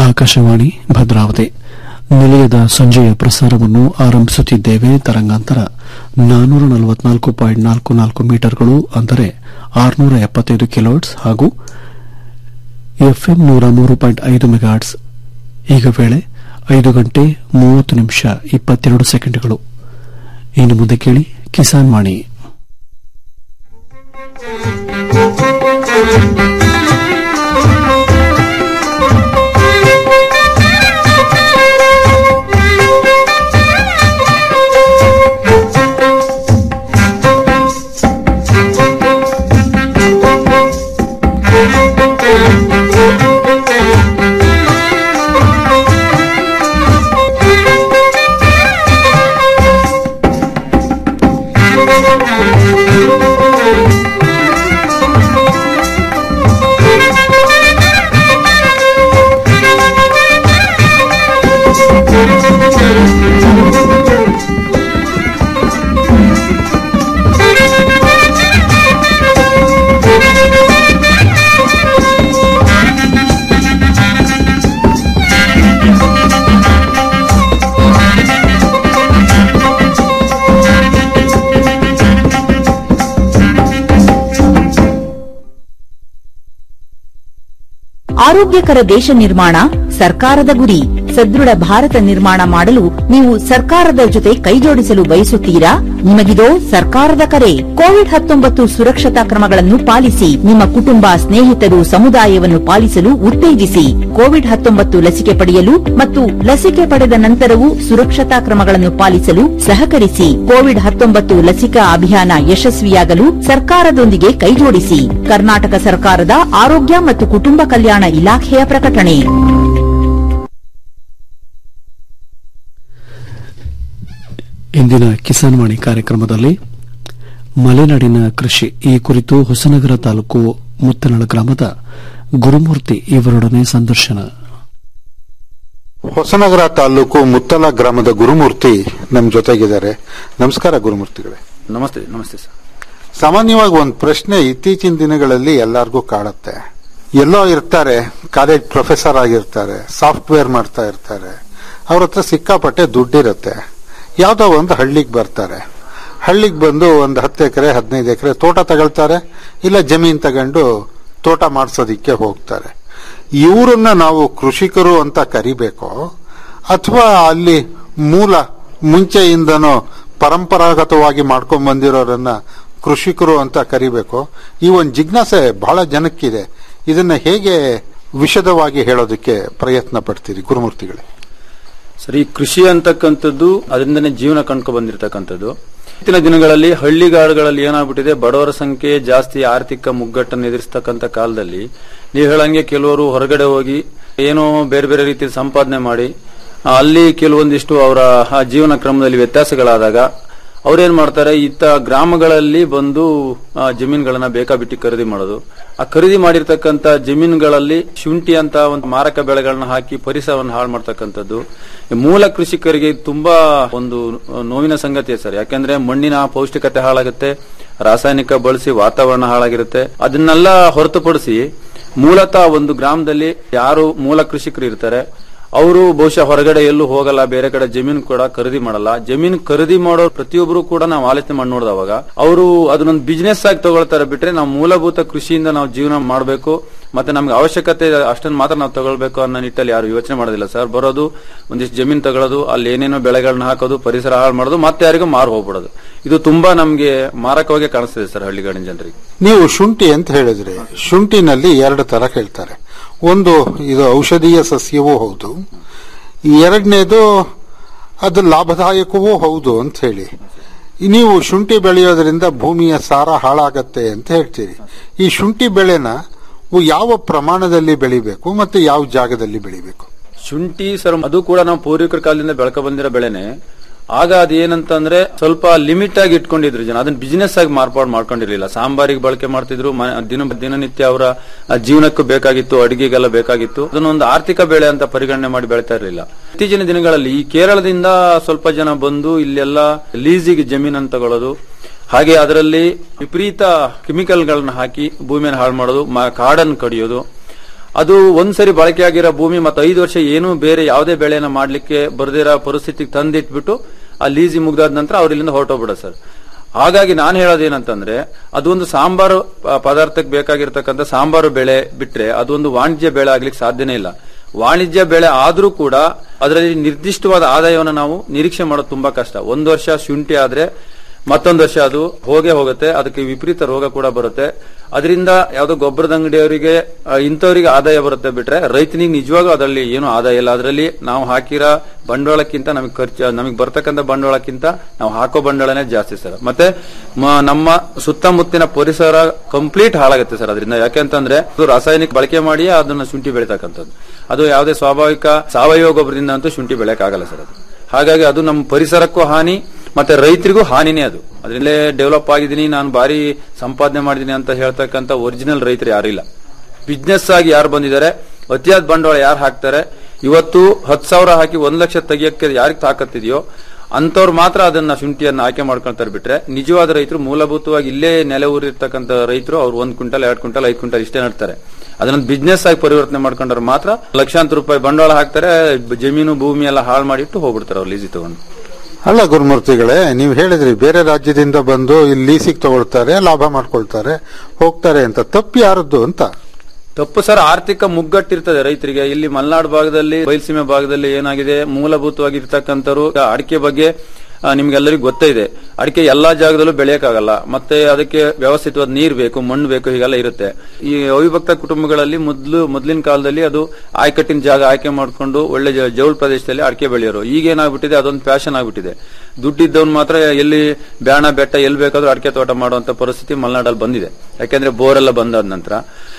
ಆಕಾಶವಾಣಿ ಭದ್ರಾವತಿ ನಿಲಯದ ಸಂಜೆಯ ಪ್ರಸಾರವನ್ನು ಆರಂಭಿಸುತ್ತಿದ್ದೇವೆ ತರಂಗಾಂತರ ನಾನ್ನೂರ ನಲವತ್ನಾಲ್ಕು ಪಾಯಿಂಟ್ ನಾಲ್ಕು ನಾಲ್ಕು ಮೀಟರ್ಗಳು ಅಂದರೆ ಆರುನೂರ ಎಪ್ಪತ್ತೈದು ಕಿಲೋಟ್ಸ್ ಹಾಗೂ ಎಫ್ಎಂ ನೂರ ಮೂರು ಪಾಯಿಂಟ್ ಐದು ಮೆಗಾಟ್ಸ್ ಈಗ ವೇಳೆ ಐದು ಗಂಟೆ ಮೂವತ್ತು ನಿಮಿಷ ಇಪ್ಪತ್ತೆರಡು ಸೆಕೆಂಡ್ಗಳು ಇನ್ನು ಮುಂದೆ ಕೇಳಿ ಕಿಸಾನ್ ವಾಣಿ ಆರೋಗ್ಯಕರ ದೇಶ ನಿರ್ಮಾಣ ಸರ್ಕಾರದ ಗುರಿ ಸದೃಢ ಭಾರತ ನಿರ್ಮಾಣ ಮಾಡಲು ನೀವು ಸರ್ಕಾರದ ಜೊತೆ ಕೈಜೋಡಿಸಲು ಬಯಸುತ್ತೀರಾ ನಿಮಗಿದೋ ಸರ್ಕಾರದ ಕರೆ ಕೋವಿಡ್ ಹತ್ತೊಂಬತ್ತು ಸುರಕ್ಷತಾ ಕ್ರಮಗಳನ್ನು ಪಾಲಿಸಿ ನಿಮ್ಮ ಕುಟುಂಬ ಸ್ನೇಹಿತರು ಸಮುದಾಯವನ್ನು ಪಾಲಿಸಲು ಉತ್ತೇಜಿಸಿ ಕೋವಿಡ್ ಹತ್ತೊಂಬತ್ತು ಲಸಿಕೆ ಪಡೆಯಲು ಮತ್ತು ಲಸಿಕೆ ಪಡೆದ ನಂತರವೂ ಸುರಕ್ಷತಾ ಕ್ರಮಗಳನ್ನು ಪಾಲಿಸಲು ಸಹಕರಿಸಿ ಕೋವಿಡ್ ಹತ್ತೊಂಬತ್ತು ಲಸಿಕಾ ಅಭಿಯಾನ ಯಶಸ್ವಿಯಾಗಲು ಸರ್ಕಾರದೊಂದಿಗೆ ಕೈಜೋಡಿಸಿ ಕರ್ನಾಟಕ ಸರ್ಕಾರದ ಆರೋಗ್ಯ ಮತ್ತು ಕುಟುಂಬ ಕಲ್ಯಾಣ ಇಲಾಖೆಯ ಪ್ರಕಟಣೆ ಇಂದಿನ ಕಿಸಾನ್ ವಾಣಿ ಕಾರ್ಯಕ್ರಮದಲ್ಲಿ ಮಲೆನಾಡಿನ ಕೃಷಿ ಈ ಕುರಿತು ಹೊಸನಗರ ತಾಲೂಕು ಮುತ್ತನಳ ಗ್ರಾಮದ ಗುರುಮೂರ್ತಿ ಇವರೊಡನೆ ಸಂದರ್ಶನ ಹೊಸನಗರ ತಾಲೂಕು ಮುತ್ತಲ ಗ್ರಾಮದ ಗುರುಮೂರ್ತಿ ನಮ್ಮ ಜೊತೆಗಿದ್ದಾರೆ ನಮಸ್ಕಾರ ಗುರುಮೂರ್ತಿಗಳೇ ನಮಸ್ತೆ ನಮಸ್ತೆ ಸರ್ ಸಾಮಾನ್ಯವಾಗಿ ಒಂದು ಪ್ರಶ್ನೆ ಇತ್ತೀಚಿನ ದಿನಗಳಲ್ಲಿ ಎಲ್ಲರಿಗೂ ಕಾಡುತ್ತೆ ಎಲ್ಲೋ ಇರ್ತಾರೆ ಕಾಲೇಜ್ ಪ್ರೊಫೆಸರ್ ಆಗಿರ್ತಾರೆ ಸಾಫ್ಟ್ವೇರ್ ಮಾಡ್ತಾ ಇರ್ತಾರೆ ಅವ್ರ ಹತ್ರ ಸಿಕ್ಕಾಪಟ್ಟೆ ದುಡ್ಡಿರುತ್ತೆ ಯಾವ್ದೋ ಒಂದು ಹಳ್ಳಿಗೆ ಬರ್ತಾರೆ ಹಳ್ಳಿಗೆ ಬಂದು ಒಂದು ಹತ್ತು ಎಕರೆ ಹದಿನೈದು ಎಕರೆ ತೋಟ ತಗೊಳ್ತಾರೆ ಇಲ್ಲ ಜಮೀನ್ ತಗೊಂಡು ತೋಟ ಮಾಡಿಸೋದಿಕ್ಕೆ ಹೋಗ್ತಾರೆ ಇವರನ್ನ ನಾವು ಕೃಷಿಕರು ಅಂತ ಕರಿಬೇಕೋ ಅಥವಾ ಅಲ್ಲಿ ಮೂಲ ಮುಂಚೆಯಿಂದನೋ ಪರಂಪರಾಗತವಾಗಿ ಮಾಡ್ಕೊಂಡ್ ಬಂದಿರೋರನ್ನ ಕೃಷಿಕರು ಅಂತ ಕರಿಬೇಕು ಈ ಒಂದು ಜಿಜ್ಞಾಸೆ ಬಹಳ ಜನಕ್ಕಿದೆ ಇದನ್ನ ಹೇಗೆ ವಿಶದವಾಗಿ ಹೇಳೋದಕ್ಕೆ ಪ್ರಯತ್ನ ಪಡ್ತೀರಿ ಗುರುಮೂರ್ತಿಗಳೇ ಸರ್ ಈ ಕೃಷಿ ಅಂತಕ್ಕಂಥದ್ದು ಅದರಿಂದನೇ ಜೀವನ ಕಂಡ್ಕೊ ಬಂದಿರತಕ್ಕಂಥದ್ದು ಇತ್ತಿನ ದಿನಗಳಲ್ಲಿ ಹಳ್ಳಿಗಾಡುಗಳಲ್ಲಿ ಏನಾಗ್ಬಿಟ್ಟಿದೆ ಬಡವರ ಸಂಖ್ಯೆ ಜಾಸ್ತಿ ಆರ್ಥಿಕ ಮುಗ್ಗಟ್ಟನ್ನು ಎದುರಿಸ್ತಕ್ಕಂಥ ಕಾಲದಲ್ಲಿ ನೀವು ಹೇಳಂಗೆ ಕೆಲವರು ಹೊರಗಡೆ ಹೋಗಿ ಏನೋ ಬೇರೆ ಬೇರೆ ರೀತಿಯ ಸಂಪಾದನೆ ಮಾಡಿ ಆ, ಅಲ್ಲಿ ಕೆಲವೊಂದಿಷ್ಟು ಅವರ ಆ ಜೀವನ ಕ್ರಮದಲ್ಲಿ ವ್ಯತ್ಯಾಸಗಳಾದಾಗ ಅವ್ರೇನ್ ಮಾಡ್ತಾರೆ ಇತ್ತ ಗ್ರಾಮಗಳಲ್ಲಿ ಬಂದು ಆ, ಜಮೀನುಗಳನ್ನ ಬೇಕಾಬಿಟ್ಟಿ ಖರೀದಿ ಮಾಡೋದು ಆ ಖರೀದಿ ಮಾಡಿರ್ತಕ್ಕಂಥ ಜಮೀನುಗಳಲ್ಲಿ ಶುಂಠಿ ಅಂತ ಒಂದು ಮಾರಕ ಬೆಳೆಗಳನ್ನ ಹಾಕಿ ಪರಿಸರವನ್ನು ಹಾಳು ಮಾಡ್ತಕ್ಕಂಥದ್ದು ಈ ಮೂಲ ಕೃಷಿಕರಿಗೆ ತುಂಬಾ ಒಂದು ನೋವಿನ ಸಂಗತಿ ಸರ್ ಯಾಕಂದ್ರೆ ಮಣ್ಣಿನ ಪೌಷ್ಟಿಕತೆ ಹಾಳಾಗುತ್ತೆ ರಾಸಾಯನಿಕ ಬಳಸಿ ವಾತಾವರಣ ಹಾಳಾಗಿರುತ್ತೆ ಅದನ್ನೆಲ್ಲ ಹೊರತುಪಡಿಸಿ ಮೂಲತಃ ಒಂದು ಗ್ರಾಮದಲ್ಲಿ ಯಾರು ಮೂಲ ಕೃಷಿಕರು ಇರ್ತಾರೆ ಅವರು ಬಹುಶಃ ಹೊರಗಡೆ ಎಲ್ಲೂ ಹೋಗಲ್ಲ ಬೇರೆ ಕಡೆ ಜಮೀನು ಕೂಡ ಖರೀದಿ ಮಾಡಲ್ಲ ಜಮೀನು ಖರೀದಿ ಮಾಡೋ ಪ್ರತಿಯೊಬ್ಬರು ಕೂಡ ನಾವು ಆಲೋಚನೆ ಮಾಡಿ ನೋಡಿದವಾಗ ಅವರು ಅದನ್ನೊಂದು ಬಿಸ್ನೆಸ್ ಆಗಿ ತಗೊಳ್ತಾರೆ ಬಿಟ್ರೆ ನಾವು ಮೂಲಭೂತ ಕೃಷಿಯಿಂದ ನಾವು ಜೀವನ ಮಾಡಬೇಕು ಮತ್ತೆ ನಮ್ಗೆ ಅವಶ್ಯಕತೆ ಅಷ್ಟನ್ನು ಮಾತ್ರ ನಾವು ತಗೊಳ್ಬೇಕು ಅನ್ನೋ ನಿಟ್ಟಲ್ಲಿ ಯಾರು ಯೋಚನೆ ಮಾಡೋದಿಲ್ಲ ಸರ್ ಬರೋದು ಒಂದಿಷ್ಟು ಜಮೀನು ತಗೊಳ್ಳೋದು ಅಲ್ಲಿ ಏನೇನೋ ಬೆಳೆಗಳನ್ನ ಹಾಕೋದು ಪರಿಸರ ಹಾಳು ಮಾಡೋದು ಮತ್ತೆ ಯಾರಿಗೂ ಮಾರು ಹೋಗ್ಬಿಡೋದು ಇದು ತುಂಬಾ ನಮ್ಗೆ ಮಾರಕವಾಗಿ ಕಾಣಿಸ್ತಿದೆ ಸರ್ ಹಳ್ಳಿಗಾಡಿನ ಜನರಿಗೆ ನೀವು ಶುಂಠಿ ಅಂತ ಹೇಳಿದ್ರಿ ಶುಂಠಿನಲ್ಲಿ ಎರಡು ತರ ಹೇಳ್ತಾರೆ ಒಂದು ಇದು ಔಷಧೀಯ ಸಸ್ಯವೂ ಹೌದು ಎರಡನೇದು ಅದು ಲಾಭದಾಯಕವೂ ಹೌದು ಅಂತ ಹೇಳಿ ನೀವು ಶುಂಠಿ ಬೆಳೆಯೋದ್ರಿಂದ ಭೂಮಿಯ ಸಾರ ಹಾಳಾಗತ್ತೆ ಅಂತ ಹೇಳ್ತೀರಿ ಈ ಶುಂಠಿ ಬೆಳೆನ ಯಾವ ಪ್ರಮಾಣದಲ್ಲಿ ಬೆಳಿಬೇಕು ಮತ್ತೆ ಯಾವ ಜಾಗದಲ್ಲಿ ಬೆಳಿಬೇಕು ಶುಂಠಿ ಸರ್ ಅದು ಕೂಡ ನಾವು ಪೂರ್ವಿಕರ ಕಾಲದಿಂದ ಬೆಳ್ಕೊ ಬಂದಿರೋ ಬೆಳೆನೆ ಆಗ ಅದು ಏನಂತಂದ್ರೆ ಸ್ವಲ್ಪ ಲಿಮಿಟ್ ಆಗಿ ಇಟ್ಕೊಂಡಿದ್ರು ಜನ ಅದನ್ನ ಬಿಸಿನೆಸ್ ಆಗಿ ಮಾರ್ಪಾಡು ಮಾಡ್ಕೊಂಡಿರ್ಲಿಲ್ಲ ಸಾಂಬಾರಿಗೆ ಬಳಕೆ ಮಾಡ್ತಿದ್ರು ಮ- ದಿನ ದಿನನಿತ್ಯ ಅವರ ಜೀವನಕ್ಕೂ ಬೇಕಾಗಿತ್ತು ಅಡಿಗೆಗೆಲ್ಲ ಬೇಕಾಗಿತ್ತು ಅದನ್ನೊಂದು ಆರ್ಥಿಕ ಬೆಳೆ ಅಂತ ಪರಿಗಣನೆ ಮಾಡಿ ಬೆಳಿತಾ ಇರಲಿಲ್ಲ ಇತ್ತೀಚಿನ ದಿನಗಳಲ್ಲಿ ಈ ಕೇರಳದಿಂದ ಸ್ವಲ್ಪ ಜನ ಬಂದು ಇಲ್ಲೆಲ್ಲ ಲೀಸಿಗೆ ಜಮೀನನ್ನು ತಗೊಳ್ಳೋದು ಹಾಗೆ ಅದರಲ್ಲಿ ವಿಪರೀತ ಕೆಮಿಕಲ್ಗಳನ್ನ ಹಾಕಿ ಭೂಮಿಯನ್ನು ಹಾಳು ಮಾಡೋದು ಮ- ಕಾಡನ್ನು ಕಡಿಯೋದು ಅದು ಒಂದ್ಸರಿ ಬಳಕೆ ಆಗಿರೋ ಭೂಮಿ ಮತ್ತೆ ಐದು ವರ್ಷ ಏನೂ ಬೇರೆ ಯಾವುದೇ ಬೆಳೆನ ಮಾಡ್ಲಿಕ್ಕೆ ಬರ್ದಿರೋ ಪರಿಸ್ಥಿತಿಗೆ ತಂದಿಟ್ಬಿಟ್ಟು ಆ ಲೀಸಿ ಮುಗ್ದಾದ ನಂತರ ಅವ್ರ ಇಲ್ಲಿಂದ ಹೊರಟೋಗ್ಬಿಡೋದು ಸರ್ ಹಾಗಾಗಿ ನಾನು ಹೇಳೋದೇನಂತಂದ್ರೆ ಅದೊಂದು ಸಾಂಬಾರು ಪ- ಪದಾರ್ಥಕ್ಕೆ ಬೇಕಾಗಿರ್ತಕ್ಕಂಥ ಸಾಂಬಾರು ಬೆಳೆ ಬಿಟ್ರೆ ಅದೊಂದು ವಾಣಿಜ್ಯ ಬೆಳೆ ಆಗ್ಲಿಕ್ಕೆ ಸಾಧ್ಯನೇ ಇಲ್ಲ ವಾಣಿಜ್ಯ ಬೆಳೆ ಆದ್ರೂ ಕೂಡ ಅದರಲ್ಲಿ ನಿರ್ದಿಷ್ಟವಾದ ಆದಾಯವನ್ನು ನಾವು ನಿರೀಕ್ಷೆ ಮಾಡೋದು ತುಂಬಾ ಕಷ್ಟ ಒಂದು ವರ್ಷ ಶುಂಠಿ ಆದ್ರೆ ಮತ್ತೊಂದು ವರ್ಷ ಅದು ಹೋಗೇ ಹೋಗುತ್ತೆ ಅದಕ್ಕೆ ವಿಪರೀತ ರೋಗ ಕೂಡ ಬರುತ್ತೆ ಅದರಿಂದ ಯಾವ್ದೋ ಗೊಬ್ಬರದ ಅಂಗಡಿಯವರಿಗೆ ಆ, ಇಂಥವರಿಗೆ ಆದಾಯ ಬರುತ್ತೆ ಬಿಟ್ರೆ ರೈತನಿಗೆ ನಿಜವಾಗೂ ಅದರಲ್ಲಿ ಏನು ಆದಾಯ ಇಲ್ಲ ಅದರಲ್ಲಿ ನಾವು ಹಾಕಿರೋ ಬಂಡವಾಳಕ್ಕಿಂತ ನಮಗೆ ಖರ್ಚು ನಮಗೆ ಬರ್ತಕ್ಕಂಥ ಬಂಡವಾಳಕ್ಕಿಂತ ನಾವು ಹಾಕೋ ಬಂಡವಾಳನೇ ಜಾಸ್ತಿ ಸರ್ ಮತ್ತೆ ಮ- ನಮ್ಮ ಸುತ್ತಮುತ್ತಿನ ಪರಿಸರ ಕಂಪ್ಲೀಟ್ ಹಾಳಾಗುತ್ತೆ ಸರ್ ಅದರಿಂದ ಯಾಕೆಂತಂದ್ರೆ ಅದು ರಾಸಾಯನಿಕ ಬಳಕೆ ಮಾಡಿ ಅದನ್ನ ಶುಂಠಿ ಬೆಳಿತಕ್ಕಂಥದ್ದು ಅದು ಯಾವುದೇ ಸ್ವಾಭಾವಿಕ ಸಾವಯವ ಗೊಬ್ಬರದಿಂದ ಅಂತೂ ಶುಂಠಿ ಬೆಳೆಯಕ್ಕಾಗಲ್ಲ ಸರ್ ಅದು ಹಾಗಾಗಿ ಅದು ನಮ್ಮ ಪರಿಸರಕ್ಕೂ ಹಾನಿ ಮತ್ತೆ ರೈತರಿಗೂ ಹಾನಿನೇ ಅದು ಅದರಲ್ಲೇ ಡೆವಲಪ್ ಆಗಿದ್ದೀನಿ ನಾನು ಭಾರಿ ಸಂಪಾದನೆ ಮಾಡಿದ್ದೀನಿ ಅಂತ ಹೇಳ್ತಕ್ಕಂಥ ಒರಿಜಿನಲ್ ರೈತರು ಯಾರು ಇಲ್ಲ ಬಿಸ್ನೆಸ್ ಆಗಿ ಯಾರು ಬಂದಿದ್ದಾರೆ ಅತಿಯಾದ ಬಂಡವಾಳ ಯಾರು ಹಾಕ್ತಾರೆ ಇವತ್ತು ಹತ್ತು ಸಾವಿರ ಹಾಕಿ ಒಂದ್ ಲಕ್ಷ ತೆಗಿಯಕ್ಕೆ ಯಾರಿಗೆ ತಾಕತ್ತಿದೆಯೋ ಅಂತವ್ರು ಮಾತ್ರ ಅದನ್ನ ಶುಂಠಿಯನ್ನ ಆಯ್ಕೆ ಮಾಡ್ಕೊಳ್ತಾರೆ ಬಿಟ್ರೆ ನಿಜವಾದ ರೈತರು ಮೂಲಭೂತವಾಗಿ ಇಲ್ಲೇ ನೆಲೆ ಊರಿರ್ತಕ್ಕಂಥ ರೈತರು ಅವ್ರು ಒಂದ್ ಕ್ವಿಂಟಲ್ ಎರಡ್ ಕ್ವಿಂಟಲ್ ಐದು ಕ್ವಿಂಟಲ್ ಇಷ್ಟೇ ನಡ್ತಾರೆ ಅದನ್ನ ಬಿಸ್ನೆಸ್ ಆಗಿ ಪರಿವರ್ತನೆ ಮಾಡ್ಕೊಂಡ್ರೆ ಮಾತ್ರ ಲಕ್ಷಾಂತರ ರೂಪಾಯಿ ಬಂಡವಾಳ ಹಾಕ್ತಾರೆ ಜಮೀನು ಭೂಮಿ ಎಲ್ಲ ಹಾಳು ಮಾಡಿಟ್ಟು ಹೋಗ್ಬಿಡ್ತಾರೆ ಅವ್ರು ಲೀಸಿ ತಗೊಂಡು ಅಲ್ಲ ಗುರುಮೂರ್ತಿಗಳೇ ನೀವು ಹೇಳಿದ್ರಿ ಬೇರೆ ರಾಜ್ಯದಿಂದ ಬಂದು ಇಲ್ಲಿ ಲೀಸಿಗೆ ತಗೊಳ್ತಾರೆ ಲಾಭ ಮಾಡ್ಕೊಳ್ತಾರೆ ಹೋಗ್ತಾರೆ ಅಂತ ತಪ್ಪು ಯಾರದ್ದು ಅಂತ ತಪ್ಪು ಸರ್ ಆರ್ಥಿಕ ಮುಗ್ಗಟ್ಟಿರ್ತದೆ ರೈತರಿಗೆ ಇಲ್ಲಿ ಮಲೆನಾಡು ಭಾಗದಲ್ಲಿ ಬಯಲುಸೀಮೆ ಭಾಗದಲ್ಲಿ ಏನಾಗಿದೆ ಮೂಲಭೂತವಾಗಿ ಇರ್ತಕ್ಕಂಥವ್ರು ಅಡಿಕೆ ಬಗ್ಗೆ ಆ, ನಿಮ್ಗೆಲ್ಲರಿಗೂ ಗೊತ್ತೇ ಇದೆ ಅಡಿಕೆ ಎಲ್ಲಾ ಜಾಗದಲ್ಲೂ ಬೆಳೆಯಕ್ಕಾಗಲ್ಲ ಮತ್ತೆ ಅದಕ್ಕೆ ವ್ಯವಸ್ಥಿತವಾದ ನೀರ್ ಬೇಕು ಮಣ್ಣು ಬೇಕು ಹೀಗೆಲ್ಲ ಇರುತ್ತೆ ಈ ಅವಿಭಕ್ತ ಕುಟುಂಬಗಳಲ್ಲಿ ಮೊದಲು ಮೊದಲಿನ ಕಾಲದಲ್ಲಿ ಅದು ಆಯ್ಕಟ್ಟಿನ ಜಾಗ ಆಯ್ಕೆ ಮಾಡ್ಕೊಂಡು ಒಳ್ಳೆ ಜ- ಜೌಳ್ ಪ್ರದೇಶದಲ್ಲಿ ಅಡಿಕೆ ಬೆಳೆಯೋರು ಈಗ ಏನಾಗ್ಬಿಟ್ಟಿದೆ ಅದೊಂದು ಫ್ಯಾಷನ್ ಆಗ್ಬಿಟ್ಟಿದೆ ದುಡ್ಡಿದ್ದವನ್ ಮಾತ್ರ ಎಲ್ಲಿ ಬ್ಯಾಣ ಬೆಟ್ಟ ಎಲ್ಲಿ ಬೇಕಾದ್ರೂ ಅಡಿಕೆ ತೋಟ ಮಾಡುವಂತ ಪರಿಸ್ಥಿತಿ ಮಲೆನಾಡಲ್ಲಿ ಬಂದಿದೆ ಯಾಕೆಂದ್ರೆ ಬೋರೆಲ್ಲ ಬಂದಾದ ನಂತರ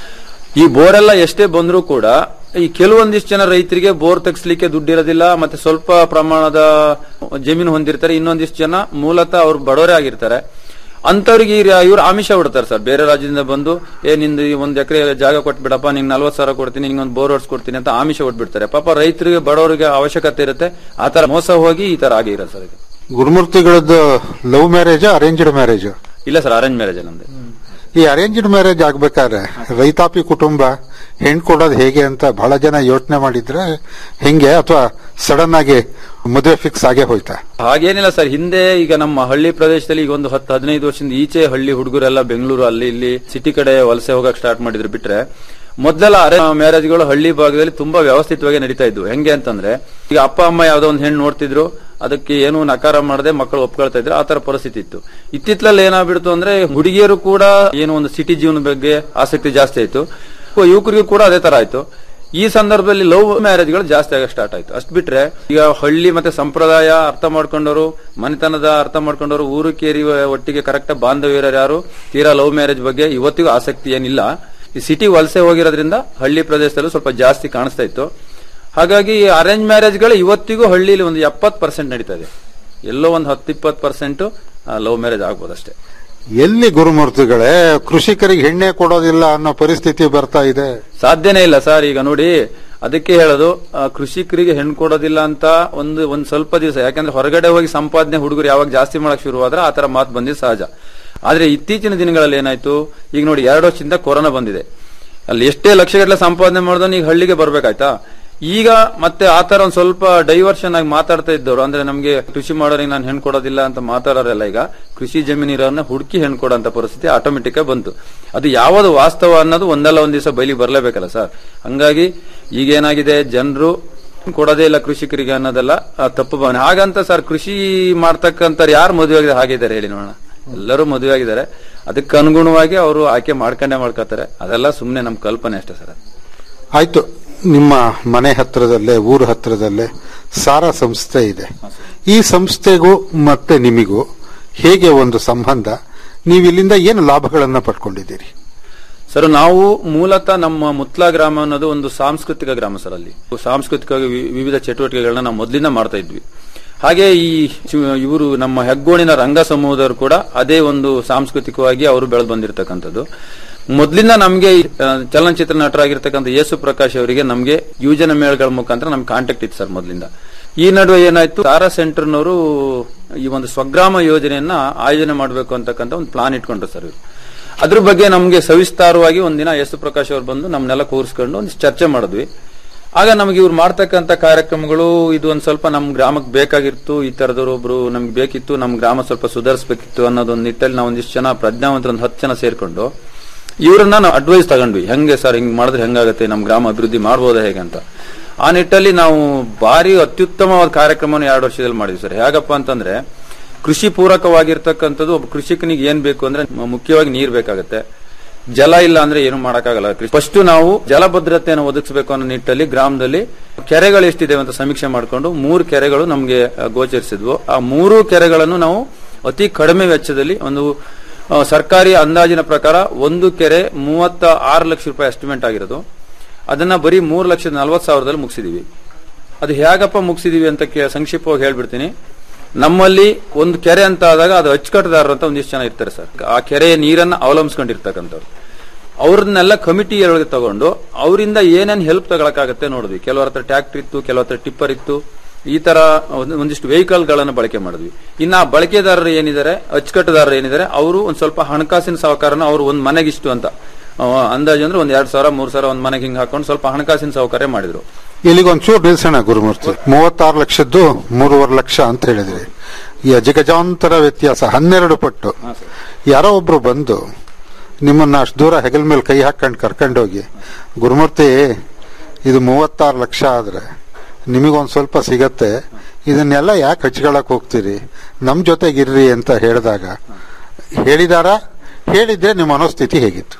ಈ ಬೋರೆಲ್ಲ ಎಷ್ಟೇ ಬಂದರೂ ಕೂಡ ಈ ಕೆಲವೊಂದಿಷ್ಟು ಜನ ರೈತರಿಗೆ ಬೋರ್ ತೆಗಿಸ್ಲಿಕ್ಕೆ ದುಡ್ಡಿರೋದಿಲ್ಲ ಮತ್ತೆ ಸ್ವಲ್ಪ ಪ್ರಮಾಣದ ಜಮೀನು ಹೊಂದಿರ್ತಾರೆ ಇನ್ನೊಂದಿಷ್ಟು ಜನ ಮೂಲತಃ ಅವ್ರು ಬಡವರೇ ಆಗಿರ್ತಾರೆ ಅಂತವ್ರಿಗೆ ಇವ್ರು ಆಮಿಷ ಬಿಡ್ತಾರೆ ಸರ್ ಬೇರೆ ರಾಜ್ಯದಿಂದ ಬಂದು ಏ ನಿಂದು ಈ ಒಂದ್ ಎಕರೆ ಜಾಗ ಕೊಟ್ಬಿಡಪ್ಪ ನಿಂಗೆ ನಲ್ವತ್ ಸಾವಿರ ಕೊಡ್ತೀನಿ ನಿಂಗೆ ಒಂದು ಬೋರ್ ಹೊಡ್ಸ್ಕೊಡ್ತೀನಿ ಅಂತ ಆಮಿಷ ಕೊಟ್ಬಿಡ್ತಾರೆ ಪಾಪ ರೈತರಿಗೆ ಬಡವರಿಗೆ ಅವಶ್ಯಕತೆ ಇರುತ್ತೆ ಆ ತರ ಮೋಸ ಹೋಗಿ ಈ ತರ ಆಗಿ ಇರೋದು ಸರ್ ಇದು ಗುರುಮೂರ್ತಿಗಳದ್ದು ಲವ್ ಮ್ಯಾರೇಜ್ ಅರೇಂಜ್ಡ್ ಮ್ಯಾರೇಜ್ ಇಲ್ಲ ಸರ್ ಅರೇಂಜ್ ಮ್ಯಾರೇಜ್ ನಮ್ದು ಈ ಅರೇಂಜ್ಡ್ ಮ್ಯಾರೇಜ್ ಆಗ್ಬೇಕಾದ್ರೆ ರೈತಾಪಿ ಕುಟುಂಬ ಹೆಣ್ ಕೊಡೋದು ಹೇಗೆ ಅಂತ ಬಹಳ ಜನ ಯೋಚನೆ ಮಾಡಿದ್ರೆ ಹೆಂಗೆ ಅಥವಾ ಸಡನ್ ಆಗಿ ಮದುವೆ ಫಿಕ್ಸ್ ಆಗೇ ಹೋಯ್ತಾ ಹಾಗೇನಿಲ್ಲ ಸರ್ ಹಿಂದೆ ಈಗ ನಮ್ಮ ಹಳ್ಳಿ ಪ್ರದೇಶದಲ್ಲಿ ಈಗ ಒಂದು ಹತ್ತು ಹದಿನೈದು ವರ್ಷದಿಂದ ಈಚೆ ಹಳ್ಳಿ ಹುಡುಗರೆಲ್ಲ ಬೆಂಗಳೂರು ಅಲ್ಲಿ ಇಲ್ಲಿ ಸಿಟಿ ಕಡೆ ವಲಸೆ ಹೋಗಕ್ ಸ್ಟಾರ್ಟ್ ಮಾಡಿದ್ರು ಬಿಟ್ರೆ ಮೊದಲೆಲ್ಲ ಅರೆ ಮ್ಯಾರೇಜ್ಗಳು ಹಳ್ಳಿ ಭಾಗದಲ್ಲಿ ತುಂಬಾ ವ್ಯವಸ್ಥಿತವಾಗಿ ನಡೀತಾ ಇದ್ವು ಹೆಂಗೆ ಅಂತಂದ್ರೆ ಈಗ ಅಪ್ಪ ಅಮ್ಮ ಯಾವ್ದೋ ಒಂದು ಹೆಣ್ಣು ನೋಡ್ತಿದ್ರು ಅದಕ್ಕೆ ಏನು ನಕಾರ ಮಾಡದೆ ಮಕ್ಕಳು ಒಪ್ಕೊಳ್ತಾ ಇದ್ರು ಆ ತರ ಪರಿಸ್ಥಿತಿ ಇತ್ತು ಇತ್ತಿತ್ತಲಲ್ಲಿ ಏನಾಗ್ಬಿಡ್ತು ಅಂದ್ರೆ ಹುಡುಗಿಯರು ಕೂಡ ಏನು ಒಂದು ಸಿಟಿ ಜೀವನ ಬಗ್ಗೆ ಆಸಕ್ತಿ ಜಾಸ್ತಿ ಆಯ್ತು ಯುವಕರಿಗೂ ಕೂಡ ಅದೇ ತರ ಆಯ್ತು ಈ ಸಂದರ್ಭದಲ್ಲಿ ಲವ್ ಮ್ಯಾರೇಜ್ಗಳು ಜಾಸ್ತಿ ಆಗಕ್ಕೆ ಸ್ಟಾರ್ಟ್ ಆಯ್ತು ಅಷ್ಟ್ ಬಿಟ್ರೆ ಈಗ ಹಳ್ಳಿ ಮತ್ತೆ ಸಂಪ್ರದಾಯ ಅರ್ಥ ಮಾಡ್ಕೊಂಡವರು ಮನೆತನದ ಅರ್ಥ ಮಾಡ್ಕೊಂಡವರು ಊರು ಕೇರಿ ಒಟ್ಟಿಗೆ ಕರೆಕ್ಟ್ ಬಾಂಧವ್ಯರು ಯಾರು ತೀರಾ ಲವ್ ಮ್ಯಾರೇಜ್ ಬಗ್ಗೆ ಇವತ್ತಿಗೂ ಆಸಕ್ತಿ ಏನಿಲ್ಲ ಈ ಸಿಟಿ ವಲಸೆ ಹೋಗಿರೋದ್ರಿಂದ ಹಳ್ಳಿ ಪ್ರದೇಶದಲ್ಲೂ ಸ್ವಲ್ಪ ಜಾಸ್ತಿ ಕಾಣಿಸ್ತಾ ಇತ್ತು ಹಾಗಾಗಿ ಅರೇಂಜ್ ಮ್ಯಾರೇಜ್ಗಳು ಇವತ್ತಿಗೂ ಹಳ್ಳಿಲಿ ಒಂದು ಎಪ್ಪತ್ ಪರ್ಸೆಂಟ್ ನಡೀತಾ ಇದೆ ಎಲ್ಲೋ ಒಂದು ಹತ್ತು ಇಪ್ಪತ್ತು ಪರ್ಸೆಂಟ್ ಲವ್ ಮ್ಯಾರೇಜ್ ಆಗ್ಬೋದು ಅಷ್ಟೇ ಎಲ್ಲಿ ಗುರುಮೂರ್ತಿಗಳೇ ಕೃಷಿಕರಿಗೆ ಹೆಣ್ಣೆ ಕೊಡೋದಿಲ್ಲ ಅನ್ನೋ ಪರಿಸ್ಥಿತಿ ಬರ್ತಾ ಇದೆ ಸಾಧ್ಯನೇ ಇಲ್ಲ ಸರ್ ಈಗ ನೋಡಿ ಅದಕ್ಕೆ ಹೇಳೋದು ಆ, ಕೃಷಿಕರಿಗೆ ಹೆಣ್ಣು ಕೊಡೋದಿಲ್ಲ ಅಂತ ಒಂದು ಒಂದ್ ಸ್ವಲ್ಪ ದಿವಸ ಯಾಕಂದ್ರೆ ಹೊರಗಡೆ ಹೋಗಿ ಸಂಪಾದನೆ ಹುಡುಗರು ಯಾವಾಗ ಜಾಸ್ತಿ ಮಾಡಕ್ ಶುರುವಾದ್ರೆ ಆ ತರ ಮಾತು ಬಂದಿದ್ದು ಸಹಜ ಆದ್ರೆ ಇತ್ತೀಚಿನ ದಿನಗಳಲ್ಲಿ ಏನಾಯ್ತು ಈಗ ನೋಡಿ ಎರಡು ವರ್ಷದಿಂದ ಕೊರೋನಾ ಬಂದಿದೆ ಅಲ್ಲಿ ಎಷ್ಟೇ ಲಕ್ಷಗಟ್ಟಲೆ ಸಂಪಾದನೆ ಮಾಡಿದವನು ಈಗ ಹಳ್ಳಿಗೆ ಬರ್ಬೇಕಾಯ್ತಾ ಈಗ ಮತ್ತೆ ಆ ತರ ಒಂದ್ ಸ್ವಲ್ಪ ಡೈವರ್ಷನ್ ಆಗಿ ಮಾತಾಡ್ತಾ ಇದ್ದವ್ರು ಅಂದ್ರೆ ನಮ್ಗೆ ಕೃಷಿ ಮಾಡೋರಿಗೆ ನಾನು ಹೆಣ್ಣು ಕೊಡೋದಿಲ್ಲ ಅಂತ ಮಾತಾಡೋರೆಲ್ಲ ಈಗ ಕೃಷಿ ಜಮೀನಿರೋನ್ನ ಹುಡುಕಿ ಹೆಣ್ಣು ಕೊಡೋಂತ ಪರಿಸ್ಥಿತಿ ಆಟೋಮೆಟಿಕ್ ಆಗಿ ಬಂತು ಅದು ಯಾವುದು ವಾಸ್ತವ ಅನ್ನೋದು ಒಂದಲ್ಲ ಒಂದ್ ದಿವಸ ಬಯಲಿಗೆ ಬರ್ಲೇಬೇಕಲ್ಲ ಸರ್ ಹಂಗಾಗಿ ಈಗೇನಾಗಿದೆ ಜನರು ಕೊಡೋದೇ ಇಲ್ಲ ಕೃಷಿಕರಿಗೆ ಅನ್ನೋದೆಲ್ಲ ಆ, ತಪ್ಪು ಭಾವನೆ ಹಾಗಂತ ಸರ್ ಕೃಷಿ ಮಾಡ್ತಕ್ಕಂಥ ಯಾರು ಮದುವೆ ಆಗಿದೆ ಹಾಗಿದ್ದಾರೆ ಹೇಳಿ ನೋಡೋಣ ಎಲ್ಲರೂ ಮದುವೆ ಆಗಿದ್ದಾರೆ ಅದಕ್ಕೆ ಅನುಗುಣವಾಗಿ ಅವರು ಆಯ್ಕೆ ಮಾಡ್ಕೊಂಡೇ ಮಾಡ್ಕೋತಾರೆ ಅದೆಲ್ಲ ಸುಮ್ಮನೆ ನಮ್ಮ ಕಲ್ಪನೆ ಅಷ್ಟೇ ಸರ್ ಆಯ್ತು ನಿಮ್ಮ ಮನೆ ಹತ್ರದಲ್ಲೇ ಊರ ಹತ್ರದಲ್ಲೇ ಸಾರಾ ಸಂಸ್ಥೆ ಇದೆ ಈ ಸಂಸ್ಥೆಗೂ ಮತ್ತೆ ನಿಮಿಗೂ ಹೇಗೆ ಒಂದು ಸಂಬಂಧ ನೀವು ಇಲ್ಲಿಂದ ಏನು ಲಾಭಗಳನ್ನ ಪಡ್ಕೊಂಡಿದ್ದೀರಿ ಸರ್ ನಾವು ಮೂಲತಃ ನಮ್ಮ ಮುತ್ಲಾ ಗ್ರಾಮ ಅನ್ನೋದು ಒಂದು ಸಾಂಸ್ಕೃತಿಕ ಗ್ರಾಮ ಸರ್ ಅಲ್ಲಿ ಸಾಂಸ್ಕೃತಿಕ ವಿ- ವಿವಿಧ ಚಟುವಟಿಕೆಗಳನ್ನ ನಾವು ಮೊದಲಿಂದ ಮಾಡ್ತಾ ಇದ್ವಿ ಹಾಗೆ ಈ ಇವರು ನಮ್ಮ ಹೆಗ್ಗೋಣಿನ ರಂಗ ಸಮೂಹದವರು ಕೂಡ ಅದೇ ಒಂದು ಸಾಂಸ್ಕೃತಿಕವಾಗಿ ಅವರು ಬೆಳೆದು ಬಂದಿರತಕ್ಕಂಥದ್ದು ಮೊದಲಿಂದ ನಮಗೆ ಚಲನಚಿತ್ರ ನಟರಾಗಿರ್ತಕ್ಕಂಥ ಯೇಸು ಪ್ರಕಾಶ್ ಅವರಿಗೆ ನಮಗೆ ಯುವಜನ ಮೇಳಗಳ ಮುಖಾಂತರ ನಮ್ಗೆ ಕಾಂಟ್ಯಾಕ್ಟ್ ಇತ್ತು ಸರ್ ಮೊದಲಿಂದ ಈ ನಡುವೆ ಏನಾಯ್ತು ತಾರಾ ಸೆಂಟರ್ನವರು ಈ ಒಂದು ಸ್ವಗ್ರಾಮ ಯೋಜನೆಯನ್ನ ಆಯೋಜನೆ ಮಾಡಬೇಕು ಅಂತಕ್ಕಂಥ ಒಂದು ಪ್ಲಾನ್ ಇಟ್ಕೊಂಡ್ರು ಸರ್ ಇವರು ಅದ್ರ ಬಗ್ಗೆ ನಮ್ಗೆ ಸವಿಸ್ತಾರವಾಗಿ ಒಂದಿನ ಯಶು ಪ್ರಕಾಶ್ ಅವರು ಬಂದು ನಮ್ನೆಲ್ಲ ಕೂರಿಸ್ಕೊಂಡು ಒಂದು ಚರ್ಚೆ ಮಾಡಿದ್ವಿ ಆಗ ನಮ್ಗೆ ಇವ್ರು ಮಾಡ್ತಕ್ಕಂತ ಕಾರ್ಯಕ್ರಮಗಳು ಇದು ಒಂದ್ ಸ್ವಲ್ಪ ನಮ್ ಗ್ರಾಮಕ್ಕೆ ಬೇಕಾಗಿತ್ತು ಈ ತರದವ್ರು ಒಬ್ರು ನಮ್ಗೆ ಬೇಕಿತ್ತು ನಮ್ ಗ್ರಾಮ ಸ್ವಲ್ಪ ಸುಧಾರಿಸಬೇಕಿತ್ತು ಅನ್ನೋದೊಂದು ನಿಟ್ಟಲ್ಲಿ ನಾವು ಒಂದಿಷ್ಟು ಜನ ಪ್ರಜ್ಞಾವಂತರ ಒಂದು ಹತ್ತು ಜನ ಸೇರ್ಕೊಂಡು ಇವ್ರನ್ನ ನಾವು ಅಡ್ವೈಸ್ ತಗೊಂಡ್ವಿ ಹೆಂಗೆ ಸರ್ ಹಿಂಗ್ ಮಾಡಿದ್ರೆ ಹೆಂಗಾಗತ್ತೆ ನಮ್ ಗ್ರಾಮ ಅಭಿವೃದ್ಧಿ ಮಾಡ್ಬೋದಾ ಹೇಗೆ ಅಂತ ಆ ನಿಟ್ಟಲ್ಲಿ ನಾವು ಭಾರಿ ಅತ್ಯುತ್ತಮವಾದ ಕಾರ್ಯಕ್ರಮವನ್ನು ಎರಡು ವರ್ಷದಲ್ಲಿ ಮಾಡಿದ್ವಿ ಸರ್ ಹೇಗಪ್ಪ ಅಂತಂದ್ರೆ ಕೃಷಿ ಪೂರಕವಾಗಿರ್ತಕ್ಕಂಥದ್ದು ಒಬ್ಬ ಕೃಷಿಕನಿಗೆ ಏನ್ ಬೇಕು ಅಂದ್ರೆ ಮ- ಮುಖ್ಯವಾಗಿ ನೀರ್ ಬೇಕಾಗತ್ತೆ ಜಲ ಇಲ್ಲ ಅಂದ್ರೆ ಏನು ಮಾಡಕ್ಕಾಗಲ್ಲ ಫಸ್ಟ್ ನಾವು ಜಲಭದ್ರತೆಯನ್ನು ಒದಗಿಸಬೇಕು ಅನ್ನೋ ನಿಟ್ಟಲ್ಲಿ ಗ್ರಾಮದಲ್ಲಿ ಕೆರೆಗಳು ಎಷ್ಟಿದೆ ಅಂತ ಸಮೀಕ್ಷೆ ಮಾಡಿಕೊಂಡು ಮೂರು ಕೆರೆಗಳು ನಮಗೆ ಆ, ಗೋಚರಿಸಿದ್ವು ಆ ಮೂರು ಕೆರೆಗಳನ್ನು ನಾವು ಅತಿ ಕಡಿಮೆ ವೆಚ್ಚದಲ್ಲಿ ಒಂದು ಆ, ಸರ್ಕಾರಿ ಅಂದಾಜಿನ ಪ್ರಕಾರ ಒಂದು ಕೆರೆ ಮೂವತ್ತ ಆರು ಲಕ್ಷ ರೂಪಾಯಿ ಎಸ್ಟಿಮೇಟ್ ಆಗಿರೋದು ಅದನ್ನ ಬರೀ ಮೂರು ಲಕ್ಷದ ನಲ್ವತ್ತು ಸಾವಿರದಲ್ಲಿ ಮುಗಿಸಿದೀವಿ ಅದು ಹೇಗಪ್ಪ ಮುಗಿಸಿದೀವಿ ಅಂತ ಕೇ- ಸಂಕ್ಷಿಪ್ತವಾಗಿ ಹೇಳ್ಬಿಡ್ತೀನಿ ನಮ್ಮಲ್ಲಿ ಒಂದು ಕೆರೆ ಅಂತ ಆದಾಗ ಅದು ಅಚ್ಚುಕಟ್ಟುದಾರರು ಅಂತ ಒಂದಿಷ್ಟು ಜನ ಇರ್ತಾರೆ ಸರ್ ಆ ಕೆರೆಯ ನೀರನ್ನ ಅವಲಂಬಿಸ್ಕೊಂಡಿರ್ತಕ್ಕಂಥವ್ರು ಅವ್ರನ್ನೆಲ್ಲ ಕಮಿಟಿ ಒಳಗೆ ತಗೊಂಡು ಅವರಿಂದ ಏನೇನ್ ಹೆಲ್ಪ್ ತಗೊಳಕಾಗತ್ತೆ ನೋಡಿದ್ವಿ ಕೆಲವರ ಹತ್ರ ಟ್ರ್ಯಾಕ್ಟರ್ ಇತ್ತು ಕೆಲವರ ಹತ್ರ ಟಿಪ್ಪರ್ ಇತ್ತು ಈ ತರ ಒಂದ್- ಒಂದಿಷ್ಟು ವೆಹಿಕಲ್ ಗಳನ್ನ ಬಳಕೆ ಮಾಡಿದ್ವಿ ಇನ್ನ ಆ ಬಳಕೆದಾರರು ಏನಿದ್ದಾರೆ ಅಚ್ಚುಕಟ್ಟುದಾರರು ಏನಿದ್ದಾರೆ ಅವರು ಒಂದ್ ಸ್ವಲ್ಪ ಹಣಕಾಸಿನ ಸಹಕಾರನ ಅವರು ಒಂದ್ ಮನೆಗಿಷ್ಟು ಅಂತ ಆ, ಅಂದಾಜು ಅಂದ್ರೆ ಒಂದ್ ಎರಡ್ ಸಾವಿರ ಮೂರ್ ಸಾವಿರ ಒಂದ್ ಮನೆಗೆ ಹಿಂಗ್ ಹಾಕೊಂಡು ಸ್ವಲ್ಪ ಹಣಕಾಸಿನ ಸೌಕರ್ಯ ಮಾಡಿದ್ರು ಇಲ್ಲಿಗೊಂಚೂರು ನಿಲ್ಸೋಣ ಗುರುಮೂರ್ತಿ ಮೂವತ್ತಾರು ಲಕ್ಷದ್ದು ಮೂರುವರೆ ಲಕ್ಷ ಅಂತ ಹೇಳಿದ್ರಿ ಈ ಅಜಗಜಾಂತರ ವ್ಯತ್ಯಾಸ ಹನ್ನೆರಡು ಪಟ್ಟು ಯಾರೋ ಒಬ್ರು ಬಂದು ನಿಮ್ಮನ್ನ ಅಷ್ಟು ದೂರ ಹೆಗಲ್ ಮೇಲೆ ಕೈ ಹಾಕೊಂಡು ಕರ್ಕೊಂಡೋಗಿ ಗುರುಮೂರ್ತಿ ಇದು ಮೂವತ್ತಾರು ಲಕ್ಷ ಆದ್ರೆ ನಿಮಗೊಂದು ಸ್ವಲ್ಪ ಸಿಗತ್ತೆ ಇದನ್ನೆಲ್ಲ ಯಾಕೆ ಹಚ್ಕೊಳಕ್ ಹೋಗ್ತೀರಿ ನಮ್ ಜೊತೆಗಿರ್ರಿ ಅಂತ ಹೇಳಿದಾಗ ಹೇಳಿದಾರ ಹೇಳಿದ್ರೆ ನಿಮ್ಮ ಮನೋಸ್ಥಿತಿ ಹೇಗಿತ್ತು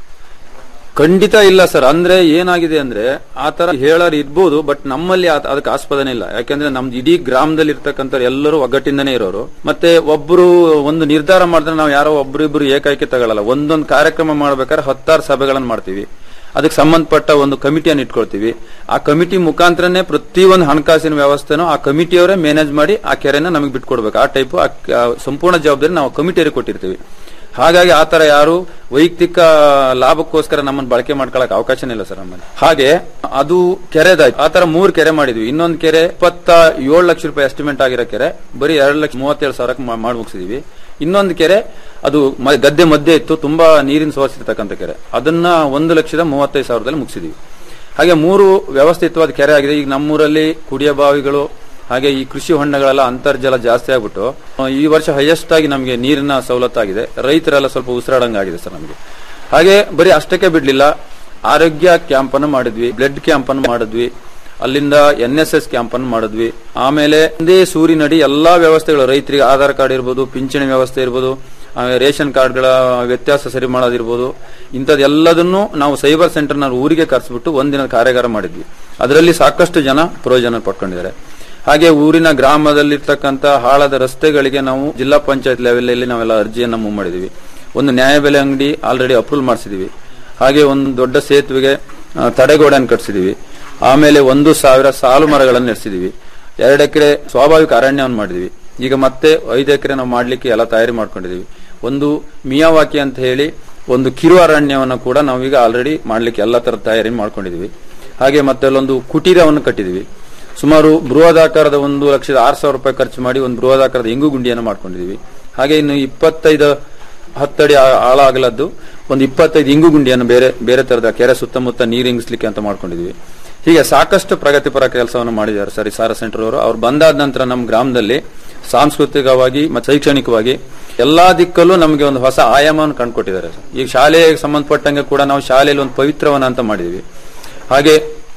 ಖಂಡಿತ ಇಲ್ಲ ಸರ್ ಅಂದ್ರೆ ಏನಾಗಿದೆ ಅಂದ್ರೆ ಆ ತರ ಹೇಳೋರು ಇರ್ಬೋದು ಬಟ್ ನಮ್ಮಲ್ಲಿ ಆ- ಅದಕ್ಕೆ ಆಸ್ಪದನೆ ಇಲ್ಲ ಯಾಕಂದ್ರೆ ನಮ್ದು ಇಡೀ ಗ್ರಾಮದಲ್ಲಿ ಇರ್ತಕ್ಕಂಥ ಎಲ್ಲರೂ ಒಗ್ಗಟ್ಟಿಂದನೇ ಇರೋರು ಮತ್ತೆ ಒಬ್ರು ಒಂದು ನಿರ್ಧಾರ ಮಾಡಿದ್ರೆ ನಾವು ಯಾರೋ ಒಬ್ರಿಬ್ರು ಏಕಾಏಕಿ ತಗೊಳ್ಳಲ್ಲ ಒಂದೊಂದು ಕಾರ್ಯಕ್ರಮ ಮಾಡ್ಬೇಕಾದ್ರೆ ಹತ್ತಾರು ಸಭೆಗಳನ್ನು ಮಾಡ್ತೀವಿ ಅದಕ್ಕೆ ಸಂಬಂಧಪಟ್ಟ ಒಂದು ಕಮಿಟಿಯನ್ನು ಇಟ್ಕೊಳ್ತೀವಿ ಆ ಕಮಿಟಿ ಮುಖಾಂತರನೇ ಪ್ರತಿಯೊಂದು ಹಣಕಾಸಿನ ವ್ಯವಸ್ಥೆನೂ ಆ ಕಮಿಟಿಯವರೇ ಮ್ಯಾನೇಜ್ ಮಾಡಿ ಆ ಕೆರೆನ ನಮಗೆ ಬಿಟ್ಕೊಡ್ಬೇಕು ಆ ಟೈಪ್ ಸಂಪೂರ್ಣ ಜವಾಬ್ದಾರಿ ನಾವು ಕಮಿಟಿಯವರಿಗೆ ಕೊಟ್ಟಿರ್ತೀವಿ ಹಾಗಾಗಿ ಆ ತರ ಯಾರು ವೈಯಕ್ತಿಕ ಲಾಭಕ್ಕೋಸ್ಕರ ನಮ್ಮನ್ನು ಬಳಕೆ ಮಾಡ್ಕೊಳಕ್ ಅವಕಾಶನೇ ಇಲ್ಲ ಸರ್ ನಮ್ಮಲ್ಲಿ ಹಾಗೆ ಅದು ಕೆರೆದಾಯ್ತು ಆ ತರ ಮೂರ್ ಕೆರೆ ಮಾಡಿದ್ವಿ ಇನ್ನೊಂದು ಕೆರೆ ಇಪ್ಪತ್ತ ಏಳು ಲಕ್ಷ ರೂಪಾಯಿ ಎಸ್ಟಿಮೇಟ್ ಆಗಿರೋ ಕೆರೆ ಬರೀ ಎರಡು ಲಕ್ಷ ಮೂವತ್ತೇಳು ಸಾವಿರಕ್ಕೆ ಮಾ- ಮಾಡಿ ಮುಗಿಸಿದೀವಿ ಇನ್ನೊಂದು ಕೆರೆ ಅದು ಮ- ಗದ್ದೆ ಮಧ್ಯೆ ಇತ್ತು ತುಂಬಾ ನೀರಿನ ಸೋರ್ಸ್ ಇರ್ತಕ್ಕಂಥ ಕೆರೆ ಅದನ್ನ ಒಂದು ಲಕ್ಷದ ಮೂವತ್ತೈದು ಸಾವಿರದಲ್ಲಿ ಮುಗಿಸಿದೀವಿ ಹಾಗೆ ಮೂರು ವ್ಯವಸ್ಥಿತವಾದ ಕೆರೆ ಆಗಿದೆ ಈಗ ನಮ್ಮೂರಲ್ಲಿ ಕುಡಿಯ ಬಾವಿಗಳು ಹಾಗೆ ಈ ಕೃಷಿ ಹೊಂಡಗಳೆಲ್ಲ ಅಂತರ್ಜಲ ಜಾಸ್ತಿ ಆಗ್ಬಿಟ್ಟು ಆ, ಈ ವರ್ಷ ಹೈಯೆಸ್ಟ್ ಆಗಿ ನಮಗೆ ನೀರಿನ ಸವಲತ್ತಾಗಿದೆ ರೈತರೆಲ್ಲ ಸ್ವಲ್ಪ ಉಸಿರಾಡಂಗಾಗಿದೆ ಸರ್ ನಮಗೆ ಹಾಗೆ ಬರೀ ಅಷ್ಟಕ್ಕೆ ಬಿಡ್ಲಿಲ್ಲ ಆರೋಗ್ಯ ಕ್ಯಾಂಪ್ ಅನ್ನು ಮಾಡಿದ್ವಿ ಬ್ಲಡ್ ಕ್ಯಾಂಪ್ ಅನ್ನು ಮಾಡಿದ್ವಿ ಅಲ್ಲಿಂದ ಎನ್ ಎಸ್ ಎಸ್ ಕ್ಯಾಂಪ್ ಅನ್ನು ಮಾಡಿದ್ವಿ ಆಮೇಲೆ ಒಂದೇ ಸೂರಿನಡಿ ಎಲ್ಲಾ ವ್ಯವಸ್ಥೆಗಳು ರೈತರಿಗೆ ಆಧಾರ್ ಕಾರ್ಡ್ ಇರ್ಬೋದು ಪಿಂಚಣಿ ವ್ಯವಸ್ಥೆ ಇರ್ಬೋದು ಆಮೇಲೆ ರೇಷನ್ ಕಾರ್ಡ್ಗಳ ವ್ಯತ್ಯಾಸ ಸರಿ ಮಾಡೋದಿರ್ಬೋದು ಇಂಥದ್ದೆಲ್ಲದನ್ನು ನಾವು ಸೈಬರ್ ಸೆಂಟರ್ನ ಊರಿಗೆ ಕರೆಸ್ಬಿಟ್ಟು ಒಂದಿನ ಕಾರ್ಯಾಗಾರ ಮಾಡಿದ್ವಿ ಅದರಲ್ಲಿ ಸಾಕಷ್ಟು ಜನ ಪ್ರಯೋಜನ ಪಡ್ಕೊಂಡಿದ್ದಾರೆ ಹಾಗೆ ಊರಿನ ಗ್ರಾಮದಲ್ಲಿರ್ತಕ್ಕಂಥ ಹಾಳಾದ ರಸ್ತೆಗಳಿಗೆ ನಾವು ಜಿಲ್ಲಾ ಪಂಚಾಯತ್ ಲೆವೆಲ್ ಅಲ್ಲಿ ನಾವೆಲ್ಲ ಅರ್ಜಿಯನ್ನ ಮೂವ್ ಮಾಡಿದೀವಿ ಒಂದು ನ್ಯಾಯಬೆಲೆ ಅಂಗಡಿ ಆಲ್ರೆಡಿ ಅಪ್ರೂವ್ ಮಾಡಿಸಿದೀವಿ ಹಾಗೆ ಒಂದು ದೊಡ್ಡ ಸೇತುವೆಗೆ ಆ, ತಡೆಗೋಡೆಯನ್ನು ಕಟ್ಸಿದೀವಿ ಆಮೇಲೆ ಒಂದು ಸಾವಿರ ಸಾಲು ಮರಗಳನ್ನು ನೆಡ್ಸಿದೀವಿ ಎರಡು ಎಕರೆ ಸ್ವಾಭಾವಿಕ ಅರಣ್ಯವನ್ನು ಮಾಡಿದೀವಿ ಈಗ ಮತ್ತೆ ಐದು ಎಕರೆ ನಾವು ಮಾಡ್ಲಿಕ್ಕೆ ಎಲ್ಲ ತಯಾರಿ ಮಾಡ್ಕೊಂಡಿದೀವಿ ಒಂದು ಮಿಯಾವಾಕಿ ಅಂತ ಹೇಳಿ ಒಂದು ಕಿರು ಅರಣ್ಯವನ್ನು ಕೂಡ ನಾವೀಗ ಆಲ್ರೆಡಿ ಮಾಡ್ಲಿಕ್ಕೆ ಎಲ್ಲ ತರ ತಯಾರಿ ಮಾಡ್ಕೊಂಡಿದೀವಿ ಹಾಗೆ ಮತ್ತೆ ಅಲ್ಲೊಂದು ಕುಟೀರವನ್ನು ಕಟ್ಟಿದೀವಿ ಸುಮಾರು ಬೃಹದಾಕಾರದ ಒಂದು ಲಕ್ಷದ ಆರು ಸಾವಿರ ರೂಪಾಯಿ ಖರ್ಚು ಮಾಡಿ ಒಂದು ಬೃಹದಾಕಾರದ ಇಂಗು ಗುಂಡಿಯನ್ನು ಮಾಡ್ಕೊಂಡಿದೀವಿ ಹಾಗೆ ಇನ್ನು ಇಪ್ಪತ್ತೈದು ಹತ್ತಡಿ ಆ- ಆಳ ಅಗಲದ್ದು ಒಂದು ಇಪ್ಪತ್ತೈದು ಇಂಗು ಗುಂಡಿಯನ್ನು ಬೇರೆ ಬೇರೆ ತರದ ಕೆರೆ ಸುತ್ತಮುತ್ತ ನೀರು ಇಂಗಿಸ್ಲಿಕ್ಕೆ ಅಂತ ಮಾಡ್ಕೊಂಡಿದೀವಿ ಹೀಗೆ ಸಾಕಷ್ಟು ಪ್ರಗತಿಪರ ಕೆಲಸವನ್ನು ಮಾಡಿದ್ದಾರೆ ಸರ್ ಈ ಸಾರ ಸೆಂಟರ್ ಅವರು ಅವ್ರು ಬಂದಾದ ನಂತರ ನಮ್ಮ ಗ್ರಾಮದಲ್ಲಿ ಸಾಂಸ್ಕೃತಿಕವಾಗಿ ಮತ್ತು ಶೈಕ್ಷಣಿಕವಾಗಿ ಎಲ್ಲಾ ದಿಕ್ಕಲ್ಲೂ ನಮಗೆ ಒಂದು ಹೊಸ ಆಯಾಮವನ್ನು ಕಂಡುಕೊಟ್ಟಿದ್ದಾರೆ ಸರ್. ಈಗ ಶಾಲೆಗೆ ಸಂಬಂಧಪಟ್ಟಂಗೆ ಕೂಡ ನಾವು ಶಾಲೆಯಲ್ಲಿ ಒಂದು ಪವಿತ್ರವನ ಅಂತ ಮಾಡಿದೀವಿ ಹಾಗೆ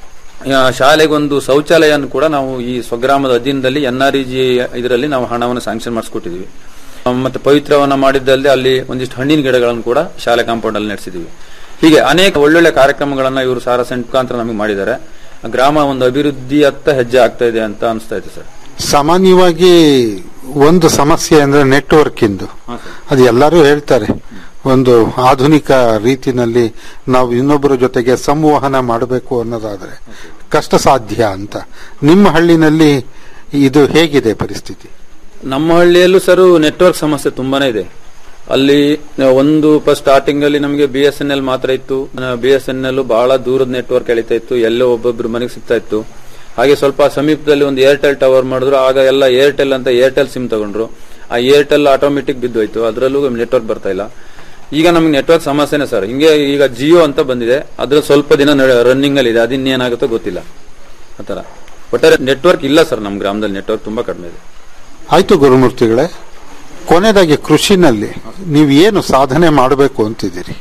ಆ, ಶಾಲೆಗೊಂದು ಶೌಚಾಲಯವನ್ನು ಕೂಡ ನಾವು ಈ ಸ್ವಗ್ರಾಮದ ಅಧೀನದಲ್ಲಿ ಎನ್ ಆರ್ ಜಿ ಇದರಲ್ಲಿ ನಾವು ಹಣವನ್ನು ಸ್ಯಾಂಕ್ಷನ್ ಮಾಡಿಸ್ಕೊಟ್ಟಿದೀವಿ ಆ, ಮತ್ತೆ ಪವಿತ್ರವನ್ನ ಮಾಡಿದ್ದಲ್ಲದೆ ಅಲ್ಲಿ ಒಂದಿಷ್ಟು ಹಣ್ಣಿನ ಗಿಡಗಳನ್ನು ಕೂಡ ಶಾಲೆ ಕಾಂಪೌಂಡ್ ಅಲ್ಲಿ ನಡೆಸಿದೀವಿ ಹೀಗೆ ಅನೇಕ ಒಳ್ಳೊಳ್ಳೆ ಕಾರ್ಯಕ್ರಮಗಳನ್ನ ಇವರು ಸಾರ ಸೆಂಟ್ ಮುಖಾಂತರ ನಮಗೆ ಮಾಡಿದ್ದಾರೆ ಗ್ರಾಮ ಒಂದು ಅಭಿವೃದ್ಧಿಯತ್ತ ಹೆಜ್ಜೆ ಆಗ್ತಾ ಇದೆ ಅಂತ ಅನಿಸ್ತಾ ಇದೆ ಸರ್ ಸಾಮಾನ್ಯವಾಗಿ ಒಂದು ಸಮಸ್ಯೆ ಅಂದ್ರೆ ನೆಟ್ವರ್ಕ್ ಇಂದು ಅದು ಎಲ್ಲರೂ ಹೇಳ್ತಾರೆ ಒಂದು ಆಧುನಿಕ ರೀತಿನಲ್ಲಿ ನಾವು ಇನ್ನೊಬ್ಬರ ಜೊತೆಗೆ ಸಂವಹನ ಮಾಡಬೇಕು ಅನ್ನೋದಾದ್ರೆ ಕಷ್ಟ ಸಾಧ್ಯ ಅಂತ ನಿಮ್ಮ ಹಳ್ಳಿನಲ್ಲಿ ಇದು ಹೇಗಿದೆ ಪರಿಸ್ಥಿತಿ ನಮ್ಮ ಹಳ್ಳಿಯಲ್ಲೂ ಸರ್ ನೆಟ್ವರ್ಕ್ ಸಮಸ್ಯೆ ತುಂಬಾನೇ ಇದೆ ಅಲ್ಲಿ ಒಂದು ಸ್ಟಾರ್ಟಿಂಗ್ ಅಲ್ಲಿ ನಮಗೆ ಬಿ ಎಸ್ ಎನ್ ಎಲ್ ಮಾತ್ರ ಇತ್ತು ಬಿ ಎಸ್ ಎನ್ ಎಲ್ ಬಹಳ ದೂರದ ನೆಟ್ವರ್ಕ್ ಎಳಿತಾ ಇತ್ತು ಎಲ್ಲೋ ಒಬ್ಬೊಬ್ರು ಮನೆಗೆ ಸಿಗ್ತಾ ಇತ್ತು ಹಾಗೆ ಸ್ವಲ್ಪ ಸಮೀಪದಲ್ಲಿ ಒಂದು ಏರ್ಟೆಲ್ ಟವರ್ ಮಾಡಿದ್ರು ಆಗ ಎಲ್ಲ ಏರ್ಟೆಲ್ ಅಂತ ಏರ್ಟೆಲ್ ಸಿಮ್ ತಗೊಂಡ್ರು ಆ ಏರ್ಟೆಲ್ ಆಟೋಮೆಟಿಕ್ ಬಿದ್ದೋಯ್ತು ಅದರಲ್ಲೂ ನೆಟ್ವರ್ಕ್ ಬರ್ತಾ ಇಲ್ಲ ಈಗ ನಮ್ಗೆ ನೆಟ್ವರ್ಕ್ ಸಮಸ್ಯೆನೇ ಸರ್ ಹಿಂಗೆ ಈಗ ಜಿಯೋ ಅಂತ ಬಂದಿದೆ ಅದ್ರ ಸ್ವಲ್ಪ ದಿನ ರನ್ನಿಂಗ್ ಅಲ್ಲಿ ಇದೆ ಅದಿನ್ನೇನಾಗುತ್ತೋ ಗೊತ್ತಿಲ್ಲ ಆತರ ಒಟ್ಟಾರೆ ನೆಟ್ವರ್ಕ್ ಇಲ್ಲ ಸರ್ ನಮ್ಮ ಗ್ರಾಮದಲ್ಲಿ ನೆಟ್ವರ್ಕ್ ತುಂಬಾ ಕಡಿಮೆ ಇದೆ ಆಯ್ತು ಗುರುಮೂರ್ತಿಗಳೇ ಕೊನೆಯದಾಗಿ ಕೃಷಿನಲ್ಲಿ ನೀವು ಏನು ಸಾಧನೆ ಮಾಡಬೇಕು ಅಂತಿದ್ದೀರಿ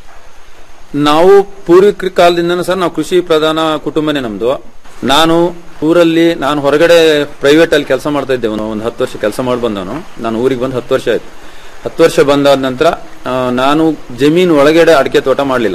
ನಾವು ಪೂರ್ವಿಕರ ಕಾಲದಿಂದನೂ ಸರ್ ನಾವು ಕೃಷಿ ಪ್ರಧಾನ ಕುಟುಂಬನೇ ನಮ್ದು ನಾನು ಊರಲ್ಲಿ ನಾನು ಹೊರಗಡೆ ಪ್ರೈವೇಟ್ ಅಲ್ಲಿ ಕೆಲಸ ಮಾಡ್ತಾ ಇದ್ದೆ ಒಂದು ಹತ್ತು ವರ್ಷ ಕೆಲಸ ಮಾಡಿ ಬಂದವನು ನಾನು ಊರಿಗೆ ಬಂದು ಹತ್ತು ವರ್ಷ ಆಯ್ತು ಹತ್ತು ವರ್ಷ ಬಂದಾದ ನಂತರ ಆ, ನಾನು ಜಮೀನು ಒಳಗಡೆ ಅಡಿಕೆ ತೋಟ ಮಾಡಲಿಲ್ಲ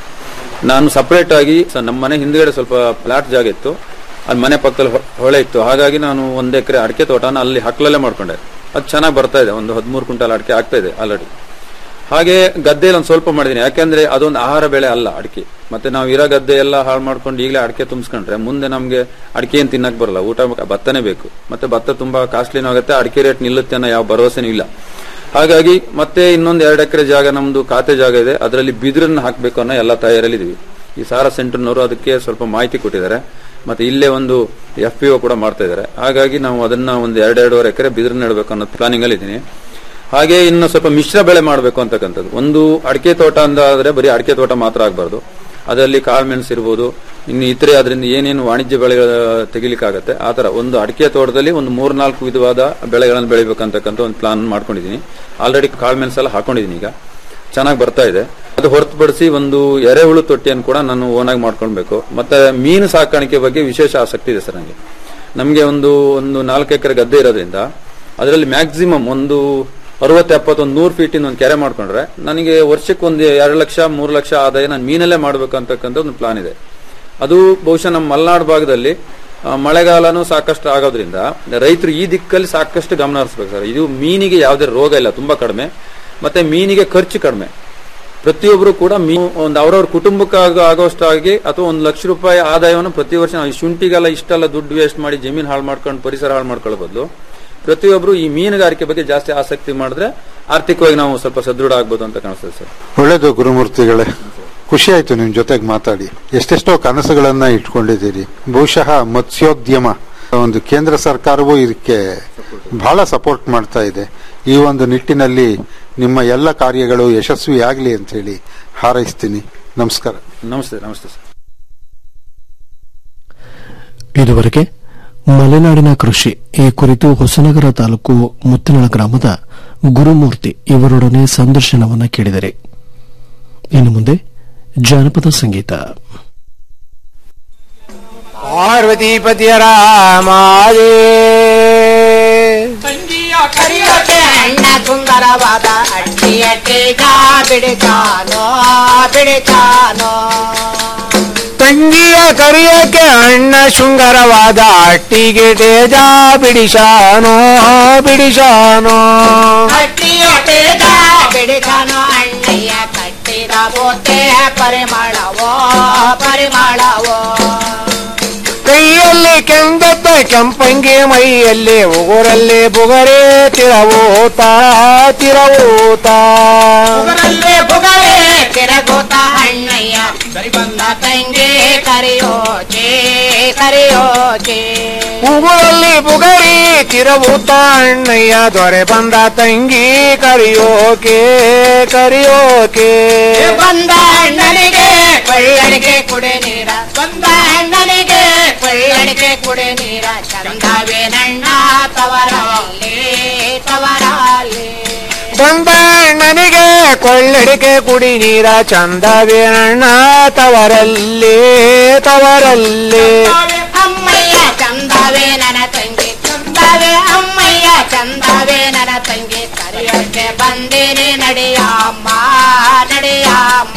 ನಾನು ಸಪರೇಟ್ ಆಗಿ ಸ- ನಮ್ಮ ಮನೆ ಹಿಂದ್ಗಡೆ ಸ್ವಲ್ಪ ಫ್ಲಾಟ್ ಜಾಗ ಇತ್ತು ಅಲ್ಲಿ ಮನೆ ಪಕ್ಕದಲ್ಲಿ ಹೊ- ಹೊಳೆ ಇತ್ತು ಹಾಗಾಗಿ ನಾನು ಒಂದ್ ಎಕರೆ ಅಡಿಕೆ ತೋಟನ ಅಲ್ಲಿ ಹಕ್ಕಲಲ್ಲೇ ಮಾಡ್ಕೊಂಡೆ ಅದು ಚೆನ್ನಾಗಿ ಬರ್ತಾ ಇದೆ ಒಂದು ಹದಿಮೂರು ಕ್ವಿಂಟಲ್ ಅಡಿಕೆ ಆಗ್ತಾ ಇದೆ ಆಲ್ರೆಡಿ ಹಾಗೆ ಗದ್ದೆಯಲ್ಲಿ ಒಂದು ಸ್ವಲ್ಪ ಮಾಡಿದೀನಿ ಯಾಕೆಂದ್ರೆ ಅದೊಂದು ಆಹಾರ ಬೆಳೆ ಅಲ್ಲ ಅಡಿಕೆ ಮತ್ತೆ ನಾವು ಇರೋ ಗದ್ದೆ ಎಲ್ಲ ಹಾಳು ಮಾಡ್ಕೊಂಡು ಈಗಲೇ ಅಡಿಕೆ ತುಂಬಿಸ್ಕೊಂಡ್ರೆ ಮುಂದೆ ನಮ್ಗೆ ಅಡಿಕೆ ಏನ್ ತಿನ್ನಕ್ ಬರಲ್ಲ ಊಟ ಮ- ಭತ್ತನೇ ಬೇಕು ಮತ್ತೆ ಭತ್ತ ತುಂಬಾ ಕಾಸ್ಟ್ಲಿನೂ ಆಗುತ್ತೆ ಅಡಿಕೆ ರೇಟ್ ನಿಲ್ಲುತ್ತೆ ಅನ್ನೋ ಯಾವ ಭರವಸೆನೂ ಇಲ್ಲ ಹಾಗಾಗಿ ಮತ್ತೆ ಇನ್ನೊಂದು ಎರಡು ಎಕರೆ ಜಾಗ ನಮ್ದು ಖಾತೆ ಜಾಗ ಇದೆ ಅದರಲ್ಲಿ ಬಿದಿರನ್ನ ಹಾಕ್ಬೇಕು ಅನ್ನೋ ಎಲ್ಲ ತಯಾರಲ್ಲಿ ಇದೀವಿ ಈ ಸಾರ ಸೆಂಟರ್ನವರು ಅದಕ್ಕೆ ಸ್ವಲ್ಪ ಮಾಹಿತಿ ಕೊಟ್ಟಿದ್ದಾರೆ ಮತ್ತೆ ಇಲ್ಲೇ ಒಂದು ಎಫ್ ಪಿ ಕೂಡ ಮಾಡ್ತಾ ಇದ್ದಾರೆ ಹಾಗಾಗಿ ನಾವು ಅದನ್ನ ಒಂದು ಎರಡೆರಡೂವರೆ ಎಕರೆ ಬಿದಿರು ನೆಡಬೇಕು ಅನ್ನೋ ಪ್ಲಾನಿಂಗ್ ಅಲ್ಲಿ ಇದ್ದೀನಿ ಹಾಗೆ ಇನ್ನು ಸ್ವಲ್ಪ ಮಿಶ್ರ ಬೆಳೆ ಮಾಡಬೇಕು ಅಂತಕ್ಕಂಥದ್ದು ಒಂದು ಅಡಿಕೆ ತೋಟ ಅಂದಾದ್ರೆ ಬರೀ ಅಡಿಕೆ ತೋಟ ಮಾತ್ರ ಆಗಬಾರ್ದು ಅದರಲ್ಲಿ ಕಾಳುಮೆಣಸು ಇರ್ಬೋದು ಇನ್ನು ಇತರೆ ಅದರಿಂದ ಏನೇನು ವಾಣಿಜ್ಯ ಬೆಳೆಗಳ ತೆಗಿಲಿಕ್ಕಾಗತ್ತೆ ಆ ತರ ಒಂದು ಅಡಿಕೆ ತೋಟದಲ್ಲಿ ಒಂದು ಮೂರ್ನಾಲ್ಕು ವಿಧವಾದ ಬೆಳೆಗಳನ್ನು ಬೆಳಿಬೇಕಂತಕ್ಕಂಥ ಒಂದು ಪ್ಲಾನ್ ಮಾಡ್ಕೊಂಡಿದ್ದೀನಿ ಆಲ್ರೆಡಿ ಕಾಳುಮೆಣಸೆಲ್ಲ ಹಾಕೊಂಡಿದ್ದೀನಿ ಈಗ ಚೆನ್ನಾಗಿ ಬರ್ತಾ ಇದೆ ಅದು ಹೊರತುಪಡಿಸಿ ಒಂದು ಎರೆಹುಳು ತೊಟ್ಟಿಯನ್ನು ಕೂಡ ನಾನು ಓನಾಗಿ ಮಾಡ್ಕೊಳ್ಬೇಕು ಮತ್ತೆ ಮೀನು ಸಾಕಾಣಿಕೆ ಬಗ್ಗೆ ವಿಶೇಷ ಆಸಕ್ತಿ ಇದೆ ಸರ್ ನನಗೆ ನಮಗೆ ಒಂದು ಒಂದು ನಾಲ್ಕು ಎಕರೆ ಗದ್ದೆ ಇರೋದ್ರಿಂದ ಅದರಲ್ಲಿ ಮ್ಯಾಕ್ಸಿಮಮ್ ಒಂದು ಅರವತ್ತು ಎಪ್ಪತ್ತು ಒಂದು ನೂರು ಫೀಟಿನ ಒಂದು ಕೆರೆ ಮಾಡ್ಕೊಂಡ್ರೆ ನನಗೆ ವರ್ಷಕ್ಕೆ ಒಂದು ಎರಡು ಲಕ್ಷ ಮೂರು ಲಕ್ಷ ಆದಾಯ ನಾನು ಮೀನಲ್ಲೇ ಮಾಡ್ಬೇಕು ಅಂತಕ್ಕಂಥ ಒಂದು ಪ್ಲಾನ್ ಇದೆ ಅದು ಬಹುಶಃ ನಮ್ಮ ಮಲೆನಾಡು ಭಾಗದಲ್ಲಿ ಆ, ಮಳೆಗಾಲನೂ ಸಾಕಷ್ಟು ಆಗೋದ್ರಿಂದ ರೈತರು ಈ ದಿಕ್ಕಲ್ಲಿ ಸಾಕಷ್ಟು ಗಮನ ಹರಿಸ್ಬೇಕು ಸರ್ ಇದು ಮೀನಿಗೆ ಯಾವುದೇ ರೋಗ ಇಲ್ಲ ತುಂಬಾ ಕಡಿಮೆ ಮತ್ತೆ ಮೀನಿಗೆ ಖರ್ಚು ಕಡಿಮೆ ಪ್ರತಿಯೊಬ್ಬರು ಕೂಡ ಮೀನು ಒಂದು ಅವ್ರವ್ರ ಕುಟುಂಬಕ್ಕೆ ಆಗ- ಆಗೋಷ್ಟಾಗಿ ಅಥವಾ ಒಂದು ಲಕ್ಷ ರೂಪಾಯಿ ಆದಾಯವನ್ನು ಪ್ರತಿ ವರ್ಷ ನಾವು ಈ ಶುಂಠಿಗೆಲ್ಲ ಇಷ್ಟೆಲ್ಲ ದುಡ್ಡು ವೇಸ್ಟ್ ಮಾಡಿ ಜಮೀನು ಹಾಳು ಮಾಡ್ಕೊಂಡು ಪರಿಸರ ಹಾಳು ಮಾಡ್ಕೊಳ್ಳೋ ಬದಲು ಪ್ರತಿಯೊಬ್ಬರು ಈ ಮೀನುಗಾರಿಕೆ ಬಗ್ಗೆ ಜಾಸ್ತಿ ಆಸಕ್ತಿ ಮಾಡಿದ್ರೆ ಆರ್ಥಿಕವಾಗಿ ನಾವು ಸ್ವಲ್ಪ ಸದೃಢ ಆಗ್ಬೋದು ಅಂತ ಕಾಣಿಸ್ತದೆ ಸರ್ ಒಳ್ಳೇದು ಗುರುಮೂರ್ತಿಗಳೇ ಖುಷಿ ಆಯ್ತು ನಿಮ್ ಜೊತೆಗೆ ಮಾತಾಡಿ ಎಷ್ಟೆಷ್ಟೋ ಕನಸುಗಳನ್ನ ಇಟ್ಕೊಂಡಿದ್ದೀರಿ ಬಹುಶಃ ಮತ್ಸ್ಯೋದ್ಯಮ ಒಂದು ಕೇಂದ್ರ ಸರ್ಕಾರವೂ ಇದಕ್ಕೆ ಬಹಳ ಸಪೋರ್ಟ್ ಮಾಡ್ತಾ ಇದೆ ಈ ಒಂದು ನಿಟ್ಟಿನಲ್ಲಿ ನಿಮ್ಮ ಎಲ್ಲ ಕಾರ್ಯಗಳು ಯಶಸ್ವಿಯಾಗಲಿ ಅಂತ ಹೇಳಿ ಹಾರೈಸ್ತೀನಿ ನಮಸ್ಕಾರ ನಮಸ್ತೆ ನಮಸ್ತೆ ಸರ್ ಇದುವರೆಗೆ ಮಲೆನಾಡಿನ ಕೃಷಿ ಈ ಕುರಿತು ಹೊಸನಗರ ತಾಲೂಕು ಮುತ್ತಿನಳ ಗ್ರಾಮದ ಗುರುಮೂರ್ತಿ ಇವರೊಡನೆ ಸಂದರ್ಶನವನ್ನ ಕೇಳಿದರೆ ಇನ್ನು ಮುಂದೆ ಜಾನಪದ ಸಂಗೀತ ಪಾರ್ವತಿಪತಿಯ ರಾಮಾಯೇ ಕರಿಯೋಕೆ ಅಣ್ಣ ಸುಂದರವಾದ ಅಡ್ಡಿಯ ಟೇಜ ಬಿಡಿತಾನೋ ಬಿಡಿತಾನೋ ತಂಗಿಯ ಕರಿಯಕ್ಕೆ ಅಣ್ಣ ಶೃಂಗರವಾದ ಅಟ್ಟಿಗೆ ತೇಜ ಬಿಡಿಸಾನೋ ಬಿಡಿಸಾನೋ ಅಡ್ಡಿಯ ಟೇಜ ಬಿಡಿತಾನೋ ಅಣ್ಣಯ್ಯ ಕಟ್ಟಿದ ಬೋತೆ ಪರಿಮಳವೋ ಪರಿಮಳವೋ ಕೈಯಲ್ಲಿ ಕೆಂದತ್ತ ಕೆಂಪಂಗಿ ಮೈಯಲ್ಲಿ ಉಗುರಲ್ಲಿ ಬುಗರೆ ತಿರವೂತ ತಿರವೂತ ಬುಗರಲ್ಲೇ ಬುಗರೆ ತಿರಗೋತ ಅಣ್ಣಯ್ಯ ಬರಿ ಬಂದ ತಂಗಿ ಕರಿಯೋಚೆ ಕರಿಯೋಚೆ ಉಗುರಲ್ಲಿ ಬುಗರಿ ತಿರವೂತ ಅಣ್ಣಯ್ಯ ದೊರೆ ಬಂದ ತಂಗಿ ಕರಿಯೋಕೆ ಕರಿಯೋಕೆ ಬಂದ ಅಣ್ಣನಿಗೆ ಕೊಳ್ಳಡಿಗೆ ಕುಡೆ ನೀರ ಬಂದ ಅಣ್ಣನಿಗೆ ಕೊಳ್ಳಡಿಗೆ ಕುಡೆ ನೀರ ಚಂದವೇ ನನ್ನ ತವರಲ್ಲಿ ತವರಲ್ಲಿ ಬಂದ ನನಗೆ ಕೊಳ್ಳಡಿಕೆ ಕುಡಿ ನೀರ ಚಂದವೇ ಅಣ್ಣ ತವರಲ್ಲಿ ತವರಲ್ಲಿ ಅಮ್ಮಯ್ಯ ಚಂದವೇ ನನ್ನ ತಂಗಿ ಚಂದವೇ ಅಮ್ಮಯ್ಯ ಚಂದವೇ ನನ್ನ ತಂಗಿ ಕರೆಯೋಕೆ ಬಂದೇನೆ ನಡೆಯಮ್ಮ ನಡೆಯಮ್ಮ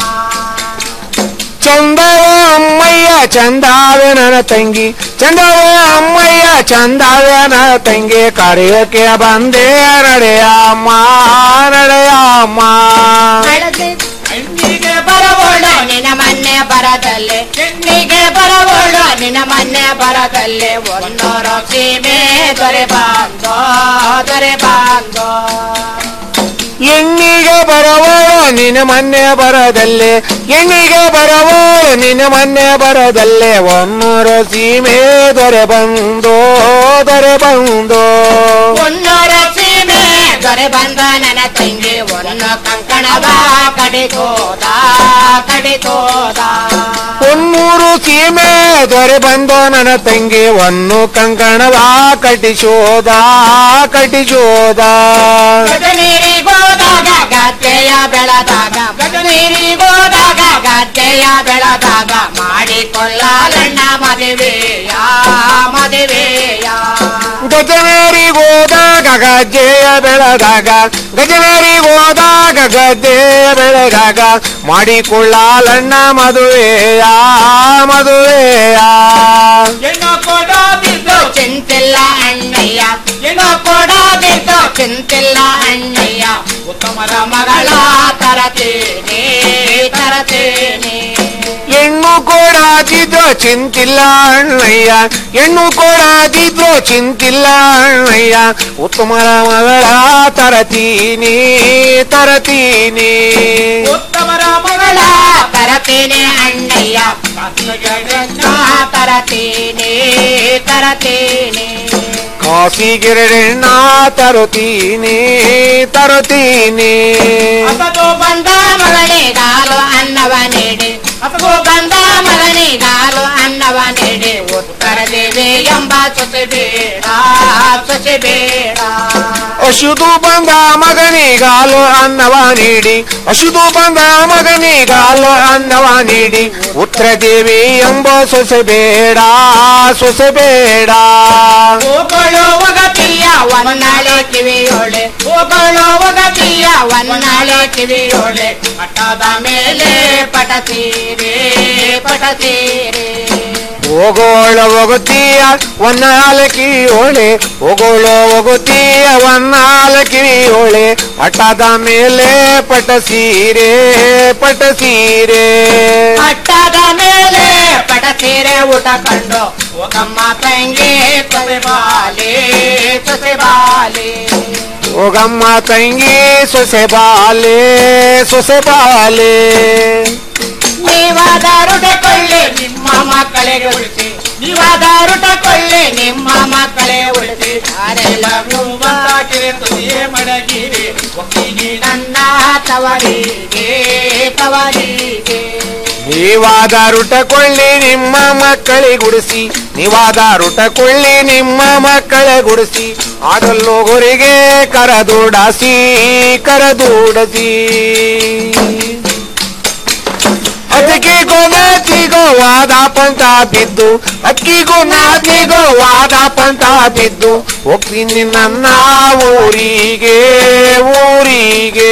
ಚಂದವ ಅಮ್ಮಯ್ಯ ಚಂದಾವೆ ನನ್ನ ತಂಗಿ ಚಂದವ ಅಮ್ಮಯ್ಯ ಚಂದಾವೆ ನನ್ನ ತಂಗಿ ಕರೆಯೋಕೆ ಬಂದೆ ನಡೆಯಮ್ಮ ನಡೆಯಮ್ಮ ಬೆಳಗ್ಗೆ ಹೆಣ್ಣಿಗೆ ಬರವೋಳು ನಿನ್ನ ಮೊನ್ನೆ ಬರದಲ್ಲೇ ಹೆಣ್ಣಿಗೆ ಬರವೋಳು ನಿನ್ನ ಮೊನ್ನೆ ಬರದಲ್ಲೇ ಒಂದೂರು ಸೀಮೆ ದೊರೆ ಬಾಂದೋ ದೊರೆ ಬಾಂದೋ ಎಣ್ಣಿಗೆ ಬರವೋಳು ನಿನ್ನ ಮೊನ್ನೆ ಬರದಲ್ಲೇ ಎಣ್ಣಿಗೆ ಬರವೋಳು ನಿನ್ನ ಮೊನ್ನೆ ಬರದಲ್ಲೇ ಒನ್ನೂರು ಸೀಮೆ ದೊರೆ ಬಂದೋ ದೊರೆ ಬಂದೋ ಒಂದೂರು ಸೀಮೆ ದೊರೆ ಬಂದ ನನ್ನ ತಂಗಿ ಒಂದು ಕಂಕಣವ ಕಡಿತೋದ ಕಡಿತೋದ ಹೊನ್ನೂರು ಸೀಮೆ ದೊರೆ ಬಂದು ನನ್ನ ತಂಗಿ ಒಂದು ಕಂಕಣವ ಕಟ್ಟಿಸೋದ ಕಟ್ಟಿಸೋದ ಗಜನೀರಿಗೋದಾಗ ಗದ್ದೆಯ ಬೆಳೆದಾಗ ಗಜನೀರಿಗೋದಾಗ ಗದ್ದೆಯ ಬೆಳೆದಾಗ ಮಾಡಿಕೊಳ್ಳಲಣ್ಣ ಮದುವೆಯ ಮದುವೆಯ ಗಜನೇರಿಗೋದಾಗ ಗಜ್ಜೆಯ ಬೆಳೆದಾಗ ಗಜನೇರಿಗೋದಾಗ ಗದ್ದೆಯ ಬೆಳೆದಾಗ ಮಾಡಿಕೊಳ್ಳಲಣ್ಣ ಮದುವೆಯ ಮದುವೆಯ ಹೆಣ್ಣು ಕೊಡೋದಿದ್ದು ಚಿಂತಿಲ್ಲ ಅಣ್ಣಯ್ಯ ಹೆಣ್ಣು ಕೊಡೋದಿದ್ದು ಚಿಂತಿಲ್ಲ ಅಣ್ಣಯ್ಯ ಉತ್ತಮರ ಮಗಳ ತರತೇನೆ ತರತೇನೆ ಹೆಣ್ಣು ಕೊಡಾದಿದ್ರು ಚಿಂತಿಲ್ಲ ಅಣ್ಣಯ್ಯ ಹೆಣ್ಣು ಕೊಡಾದಿದ್ರು ಚಿಂತಿಲ್ಲ ಅಣ್ಣಯ್ಯ ಉತ್ತಮರ ಮಗಳ ತರತೀನಿ ತರತೀನಿ ಉತ್ತಮರ ಮಗಳ ತರತೇನೆ ಅಣ್ಣಯ್ಯ ಕಾಸಿಗೆರಡನ್ನ ತರತೇನೆ ತರತೇನೆ ಕಾಸಿಗೆರಡೆಣ್ಣ ತರುತ್ತೀನಿ ತರುತ್ತೀನಿ ಅಸಗೋ ಬಂದ ಮಗನಿಗಾಲು ಅನ್ನವ ನೀಡಿ ಅಸಗೋ ಬಂದ ಮಗನಿಗಾಲು ಅನ್ನವ ನೀಡಿ ಉತ್ತರ ದೇವಿ ಎಂಬ ಸೊಸೆ ಬೇಡ ಸೊಸೆ ಬೇಡ ಅಶುದು ಬಂದ ಮಗನಿಗಾಲು ಅನ್ನವ ನೀಡಿ ಅಶುದು ಬಂದ ಮಗನಿಗಾಲು ಅನ್ನವ ನೀಡಿ ಉತ್ತರ ದೇವಿ ಎಂಬ ಸೊಸೆ ಬೇಡ ಸೊಸೆ ಬೇಡ ಹೋಗಳು ಒಗತಿಯ ಒನ್ನಾಳೆ ಕಿವಿಯೋಳೆ ಹೋಗಳು ಒಗತಿಯ ಒನ್ನಾಳೆ ಕಿವಿಯೋಳೆ ಪಟ್ಟದ ಮೇಲೆ ಪಟತೀರೆ ಪಟತೀರೆ ಹೋಗೋಳ ಒಗುತ್ತೀಯ ಒನ್ನಾಲಕಿ ಓಳೆ ಹೋಗೋಳ ಒಗುತ್ತೀಯ ಒನ್ನಾಲಕಿ ಓಳೆ ಪಟ್ಟದ ಮೇಲೆ ಪಟ ಸೀರೆ ಪಟ ಸೀರೆ ಪಟ್ಟದ ಮೇಲೆ ಪಟ ಸೀರೆ ಊಟ ಕಂಡು ಹೋಗಮ್ಮ ತಂಗಿ ಸೊಸೆ ಬಾಲೆ ಸೊಸೆ ಬಾಲೆ ಹೋಗಮ್ಮ ತಂಗಿ ಸೊಸೆ ಬಾಲೆ ಸೊಸೆ ಬಾಲೆ ನೀವಾದಾರುಟ ಕೊಳ್ಳಿ ನಿಮ್ಮ ಮಕ್ಕಳಿಗೆ ಉಳಿಸಿ ನೀವಾದಾರುಟ ಕೊಳ್ಳಿ ನಿಮ್ಮ ಮಕ್ಕಳೇ ಉಳಿಸಿ ಯಾರೆಲ್ಲರೂ ಬಂದಾಕಿರೆ ತುದಿಯೇ ಮಡಗಿರಿ ಒಕ್ಕಿಗೆ ನನ್ನ ತವರಿಗೆ ತವರಿಗೆ ನೀವಾದ ರುಟ ಕೊಳ್ಳಿ ನಿಮ್ಮ ಮಕ್ಕಳಿಗೆ ಗುಡಿಸಿ ನೀವಾದ ರುಟ ಕೊಳ್ಳಿ ನಿಮ್ಮ ಮಕ್ಕಳ ಗುಡಿಸಿ ಆಗಲ್ಲೋಗೋರಿಗೆ ಕರದೂಡಸಿ ಕರದೂಡಸಿ ಅಕ್ಕಿಗೂ ನಾತಿಗೋ ವಾದ ಪಂತ ಬಿದ್ದು ಅಕ್ಕಿಗೂ ನಾತಿಗೋ ವಾದ ಪಂತ ಬಿದ್ದು ಹೋಗ್ತೀನಿ ನನ್ನ ಊರಿಗೆ ಊರಿಗೆ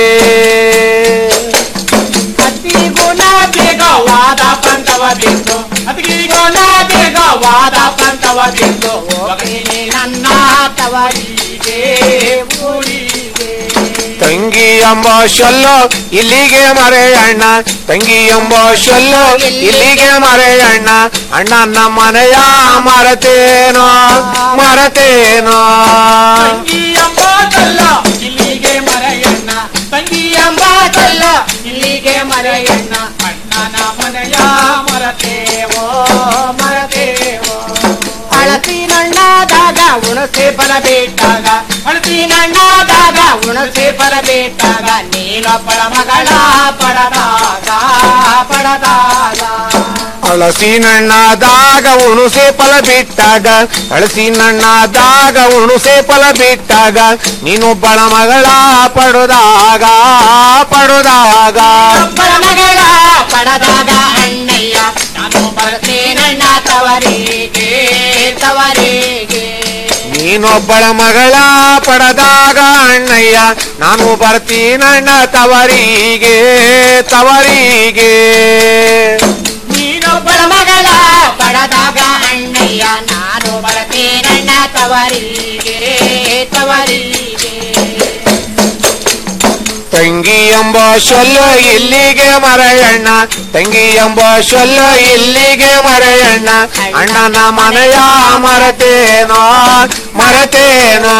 ಅತಿಗುಣ ಬೇಗವಾದ ಪಂಥವ ಬಿದ್ದು ಅತಿಗುಣ ಬೇಗವಾದ ಪಂಥವ ಬಿದ್ದು ಹೋಗಲಿ ನನ್ನ ತವರಿಗೆ ಊರಿಗೆ ತಂಗಿ ಎಂಬ ಶೊಲ್ಲು ಇಲ್ಲಿಗೆ ಮರೆಯಣ್ಣ ತಂಗಿ ಎಂಬ ಶೊಲ್ಲು ಇಲ್ಲಿಗೆ ಮರೆಯಣ್ಣ ಅಣ್ಣನ ಮನೆಯ ಮರತೇನೋ ಮರತೇನೋ ತಂಗಿ ಎಂಬ ಕಲ್ಲ ಇಲ್ಲಿಗೆ ಮರೆಯಣ್ಣ ತಂಗಿ ಎಂಬ ಕಲ್ಲ ಇಲ್ಲಿಗೆ ಮರೆಯಣ್ಣ ಅಣ್ಣನ ಮನೆಯ ಮರತೇವೋ ಮರತೇವೋ ಅಳತಿ ನಣ್ಣಾದಾಗ ಉಣಸೆ ಬರಬೇಕಾಗ ಅಳತಿ ನಣ್ಣಾದಾಗ ಉಣಸೆ ಬರಬೇಕಾಗ ನೀನೊಬ್ಬಳ ಮಗಳ ಪಡದಾಗ ಪಡದಾಗ ಅಳಸಿ ನಣ್ಣಾದಾಗ ಉಣುಸೆ ಫಲ ಬಿಟ್ಟಾಗ ಅಳಸಿ ನಣ್ಣಾದಾಗ ಉಣುಸೆ ಫಲ ಬಿಟ್ಟಾಗ ನೀನೊಬ್ಬಳ ಮಗಳ ಪಡುದಾಗ ಪಡುದಾಗ ಒಬ್ಬರ ಮಗಳ ಪಡದಾಗ ಅಣ್ಣಯ್ಯ ನಾನು ಬರ್ತೇನಣ್ಣ ತವರಿಗೆ ತವರಿಗೆ ನೀನೊಬ್ಬಳ ಮಗಳ ಪಡೆದಾಗ ಅಣ್ಣಯ್ಯ ನಾನು ಬರ್ತೀನಣ್ಣ ತವರಿಗೆ ತವರಿಗೆ ನೀನೊಬ್ಬಳ ಮಗಳ ಪಡದಾಗ ಅಣ್ಣಯ್ಯ ನಾನು ಬರ್ತೇನಣ್ಣ ತವರಿಗೆ ತವರಿಗೆ ತಂಗಿ ಎಂಬ ಸೊಲ್ಲು ಇಲ್ಲಿಗೆ ಮರೆಯಣ್ಣ ತಂಗಿ ಎಂಬ ಸೊಲ್ಲು ಇಲ್ಲಿಗೆ ಮರೆಯಣ್ಣ ಅಣ್ಣನ ಮನೆಯ ಮರತೇನೋ ಮರತೇನೋ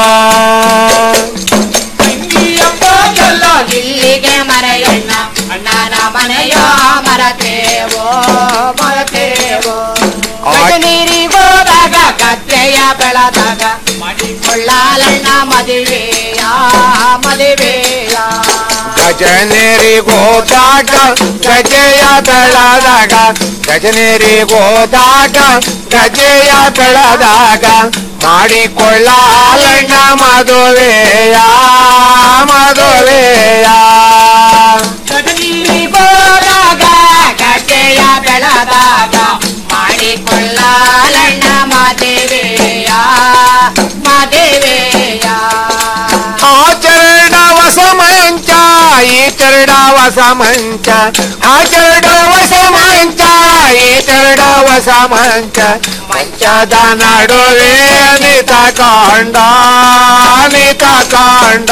ತಂಗಿ ಎಂಬ ಜೊಲ್ಲ ಇಲ್ಲಿಗೆ ಮರೆಯಣ್ಣ ಅಣ್ಣನ ಮನೆಯ ಮರತೇವೋ ಮರತೇವೋ ನೀರಿಗೋದಾಗ ಗದ್ದೆಯ ಬೆಳೆದಾಗ ಮಾಡಿಕೊಳ್ಳಲಣ್ಣ ಮದುವೆಯ ಮಾದೇವೇಯ ಗಜನೇರಿ ಗೋದಾಗ ಗಜೆಯ ಬೆಳದಾಗ ಗಜನೇರಿ ಗೋದಾಗ ಗಜೆಯ ಬೆಳದಾಗ ಮಾಡಿಕೊಳ್ಳಾಲಣ್ಣ ಮದುವೆಯ ಮದುವೆಯ ಗಜನಿ ಗೋದಾಗ ಗಜೆಯ ಬೆಳದಾಗ ಮಾಡಿಕೊಳ್ಳಲಣ್ಣ ಮಾದೇವೇಯ ಮಾದೇವೇಯ ಆಚರಣ ವಸ ಮಂಚ ಈ ಚರಣ ವಸ ಮಂಚ ಆಚರಣ ವಸ ಮಂಚ ಈ ಚರಣ ವಸ ಮಂಚ ಮಂಚದ ನಡುವೆ ನಿತ ಕಾಂಡ ನಿತ ಕಾಂಡ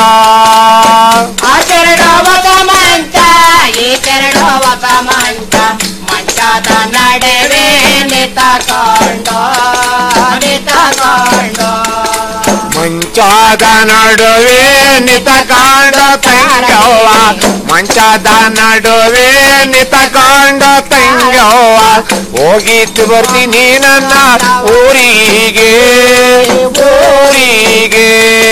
ಆಚರಣವತ ಮಂಚ ಈ ಚರಣವತ ಮಂಚ ಮಂಚದ ನಡುವೆ ನಿತ ಕೊಂಡು ನಿತ ಕೊಂಡು ಮಂಚದ ನಡುವೆ ನಿತ ಕಾಂಡ ತಂಗವ್ವ ಮಂಚದ ನಡುವೆ ನಿತ ಕಾಂಡ ತಂಗವ್ವ ಹೋಗಿತ್ತು ಬರ್ತೀನಿ ನನ್ನ ಊರಿಗೆ ಊರಿಗೆ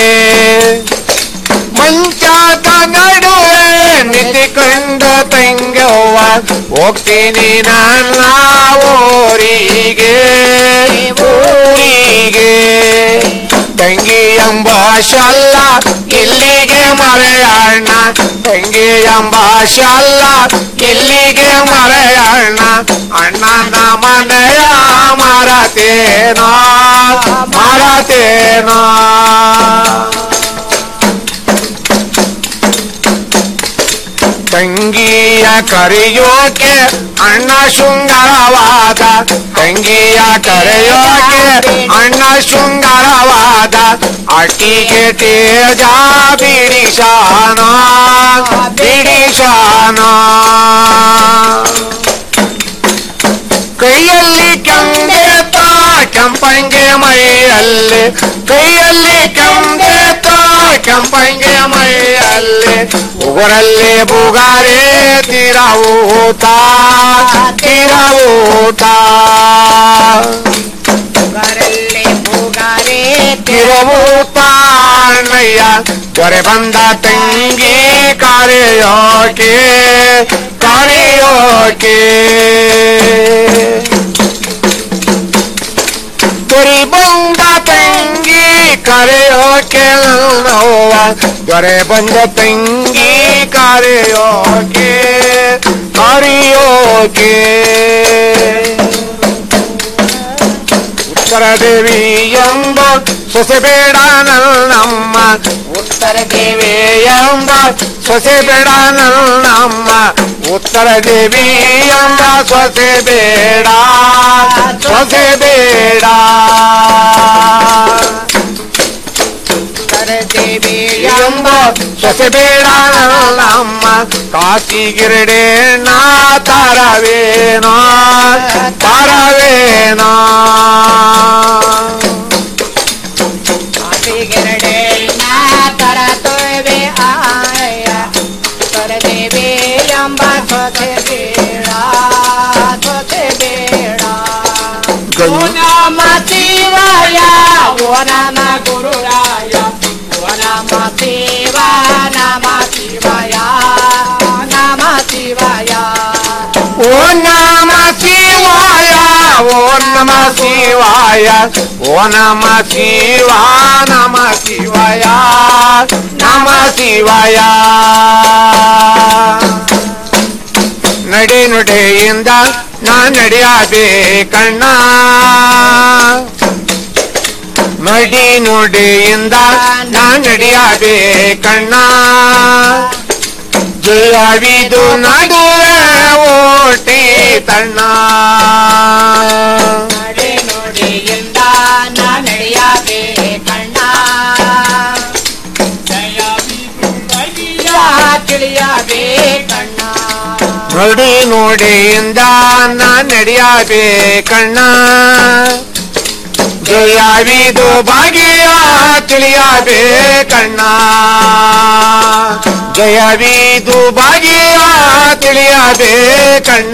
ಮಂಚದ ನಡುವೆ ನಿಂತುಕೊಂಡ ತಂಗವ್ವ ಹೋಗ್ತೀನಿ ನನ್ನ ಊರಿಗೆ ಊರಿಗೆ ತಂಗಿ ಎಂಬ ಶಲ್ಲ ಇಲ್ಲಿಗೆ ಮರೆಯಣ್ಣ ತಂಗಿ ಎಂಬ ಶಲ್ಲ ಇಲ್ಲಿಗೆ ಮರೆಯಣ್ಣ ಅಣ್ಣನ ಮನೆಯ ಮರತೇನೋ ಮರತೇನೋ ತಂಗಿಯ ಕರೆಯೋಕೆ ಅಣ್ಣ ಶೃಂಗಾರವಾದ ತಂಗಿಯ ಕರೆಯೋಕೆ ಅಣ್ಣ ಶೃಂಗಾರವಾದ ಅಟ್ಟಿಗೆ ತೇಜ ಬಿಡಿಶಾನ ಬಿಡಿಶಾನ ಕೈಯಲ್ಲಿ ಕೆಂದೇತ ಕೆಂಪಂಗೆ ಮೈಯಲ್ಲಿ ಕೈಯಲ್ಲಿ ಕೆಂದೇತ ಕೆಂಪಂಗೆ ಮೈಯಲ್ಲಿ ಉಗುರಲ್ಲಿ ಬುಗಾರೆ ತೀರವೂತ ತೀರವೂತ ಬರಲಿ ಬುಗಾರೆ ತಿರುವೂತ ಅಣ್ಣಯ್ಯ ದೊರೆ ಬಂದ ತಂಗಿ ಕರೆಯೋಕೆ ಕರೆಯೋಕೆ ದೊರೆ ಬಂದ ತಂಗಿ ಕರೆಯೋಕೆ ನೋವ ದೊರೆ ಬಂದ ತಂಗಿ ಕರೆಯೋಕೆ ಕರೆಯೋಕೆ ಉತ್ತರ ದೇವಿ ಎಂಬ ಸೊಸೆ ಬೇಡ ನನ್ನಮ್ಮ ಉತ್ತರ ದೇವಿ ಎಂಬ ಸೊಸೆ ಬೇಡ ನನ್ನಮ್ಮ ಉತ್ತರ ದೇವಿ ಎಂಬ ಸೊಸೆ ಬೇಡ ಸೊಸೆ ಬೇಡ ದೇವಿ ಎಂಬ ಸೊಸೆ ಬೇಡ ನನ್ನಮ್ಮ ಕಾಸಿಗಿರಡೆ ನಾ ತಾರವೇನೋ ತಾರವೇನೋ ಆಟಿಗೆರಡೆ ನಾ ತರ ತೊಯ್ವೆ ಆಯ ತರ ದೇವಿ ಎಂಬ ಸೊಸೆ ಬೇಡ ಸೊಸೆ ಬೇಡ ಓ ನಮ ಶಿವಾಯ ಓ ನಮ ಗುರುರಾಯ ಓ ನಮ ಶಿವ ನಮ ಶಿವಾಯ ನಮ ಶಿವಾಯ ಓ ನಮ ಶಿವಾಯ ಓ ನಮ ಶಿವಾಯ ಓ ನಮ ಶಿವ ನಮ ಶಿವಾಯ ನಮ ಶಿವಾಯ ನಡೆ ನುಡೆಯಿಂದ ನಾ ನಡೆಯಬೇಕಣ್ಣ ನಡಿ ನುಡಿಯಿಂದ ನಾ ನಡೆಯಬೇಕಣ್ಣ ಜಯವಿದು ನಡುವೆ ಓಟಿ ತಣ್ಣ ನಡೆ ನುಡಿಯಿಂದ ನಾ ನಡೆಯಬೇಕಣ್ಣ ಜಯ ಬೈಯ ತಿಳಿಯಬೇಕಣ್ಣ ನಡಿ ನುಡಿಯಿಂದ ನಾ ನಡೆಯಬೇಕಣ್ಣ ಜಯವಿದು ಭಾಗ್ಯ ತಿಳಿಯಬೇಕಣ್ಣ ಜಯವಿದು ಭಾಗ್ಯ ತಿಳಿಯಬೇಕಣ್ಣ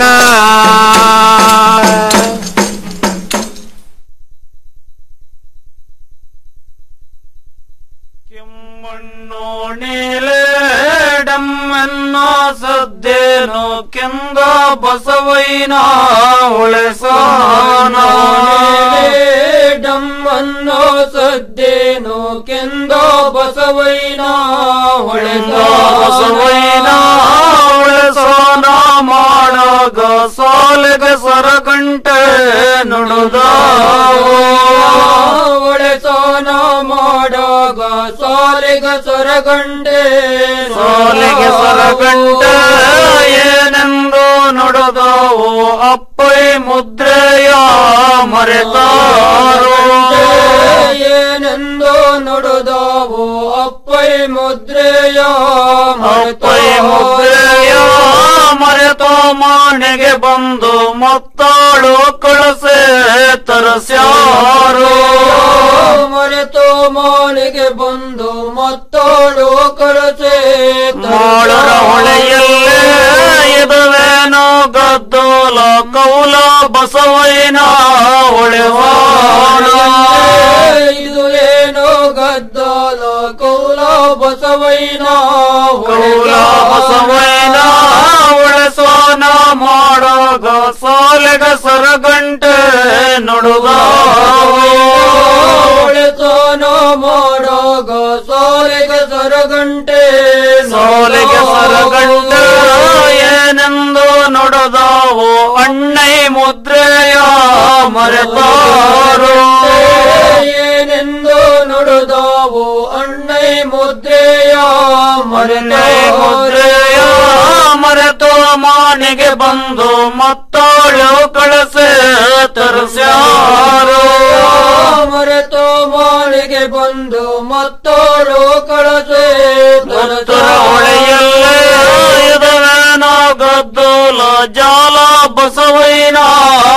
ಕೆಮ್ಮಣ್ಣು ನೇಲೆ ಉಳಿಸೋಣ ಡಮ್ಮನ್ನೋ ಸದ್ದೇನೋ ಕೆಂದೋ ಬಸವೈನ ಉಳಿಸೋ ಬಸವೈನ ಉಳಿಸೋಣ ಮಾಡಗ ಸಾಲಿಗೆ ಸರಗಂಟೆ ನುಡುದ ಉಳಿಸೋಣ ಮಾಡಗ ಸಾಲಿಗೆ ಸರಗಂಟೆ ಸಾಲಿಗೆ ಸರಗಂಟೆ ಏನೆಂದು ನುಡಿದವು ಅಪ್ಪೈ ಮುದ್ರೆಯ ಮರೆತಾರೋ ಏನೆಂದು ನುಡಿದವು ಅಪ್ಪೈ ಮುದ್ರೆಯ ಅಪ್ಪೈ ಮುದ್ರೆಯ ಮರೆತೋ ಮಾನೆಗೆ ಬಂದು ಮತ್ತಾಳು ಕಳಸೆ ತರಸ್ಯಾರೋ ಮರೆತೋ ಮಾನೆಗೆ ಬಂದು ಮತ್ತಾಳು ಕಳಸೆ ಮಾಡರ ಹೊಳೆಯಲ್ಲೇ ಇದುವೇನೋ ಗದ್ದೋಲ ಕೌಲ ಬಸವೈನ ಹೊಳೆವಾಣ ಇದು ಏನೋ ಗದ್ದೋಲ ಕೌಲ ಬಸವೈನ ಕೌಲ ಬಸವೈನ ಉಳಿಸೋನ ಮಾಡೋಗ ಸಾಲೆಗ ಸರಗಂಟೆ ನುಡುಗ ಉಳಿಸೋನ ಮಾಡೋಗ ಸಾಲೆಗ ಸರಗಂಟೆ ಸಾಲೆಗೆ ಸರಗಂಟೆ ಏನೆಂದು ನುಡಿದವು ಅಣ್ಣೈ ಮುದ್ರೆಯ ಮರೆತಾರೋ ಏನೆಂದು ನುಡಿದವು ಅಣ್ಣೈ ಮುದ್ರೆಯ ಮರೆನೈ ಮುದ್ರೆಯ ಮರೆತು ಮಾನಿಗೆ ಬಂದು ಮತ್ತಾಳು ಕಳಸೆ ತರಸ್ಯಾರೋ ಮರೆತು ಮಾಳಿಗೆ ಬಂದು ಮತ್ತಾಳು ಕಳಸೆ ತರಸ್ಯ ಹೊಳೆಯಲ್ಲೇ ಇದುವೇನೋ ಗದ್ದೋಲ ಜಾಲ ಬಸವೈನ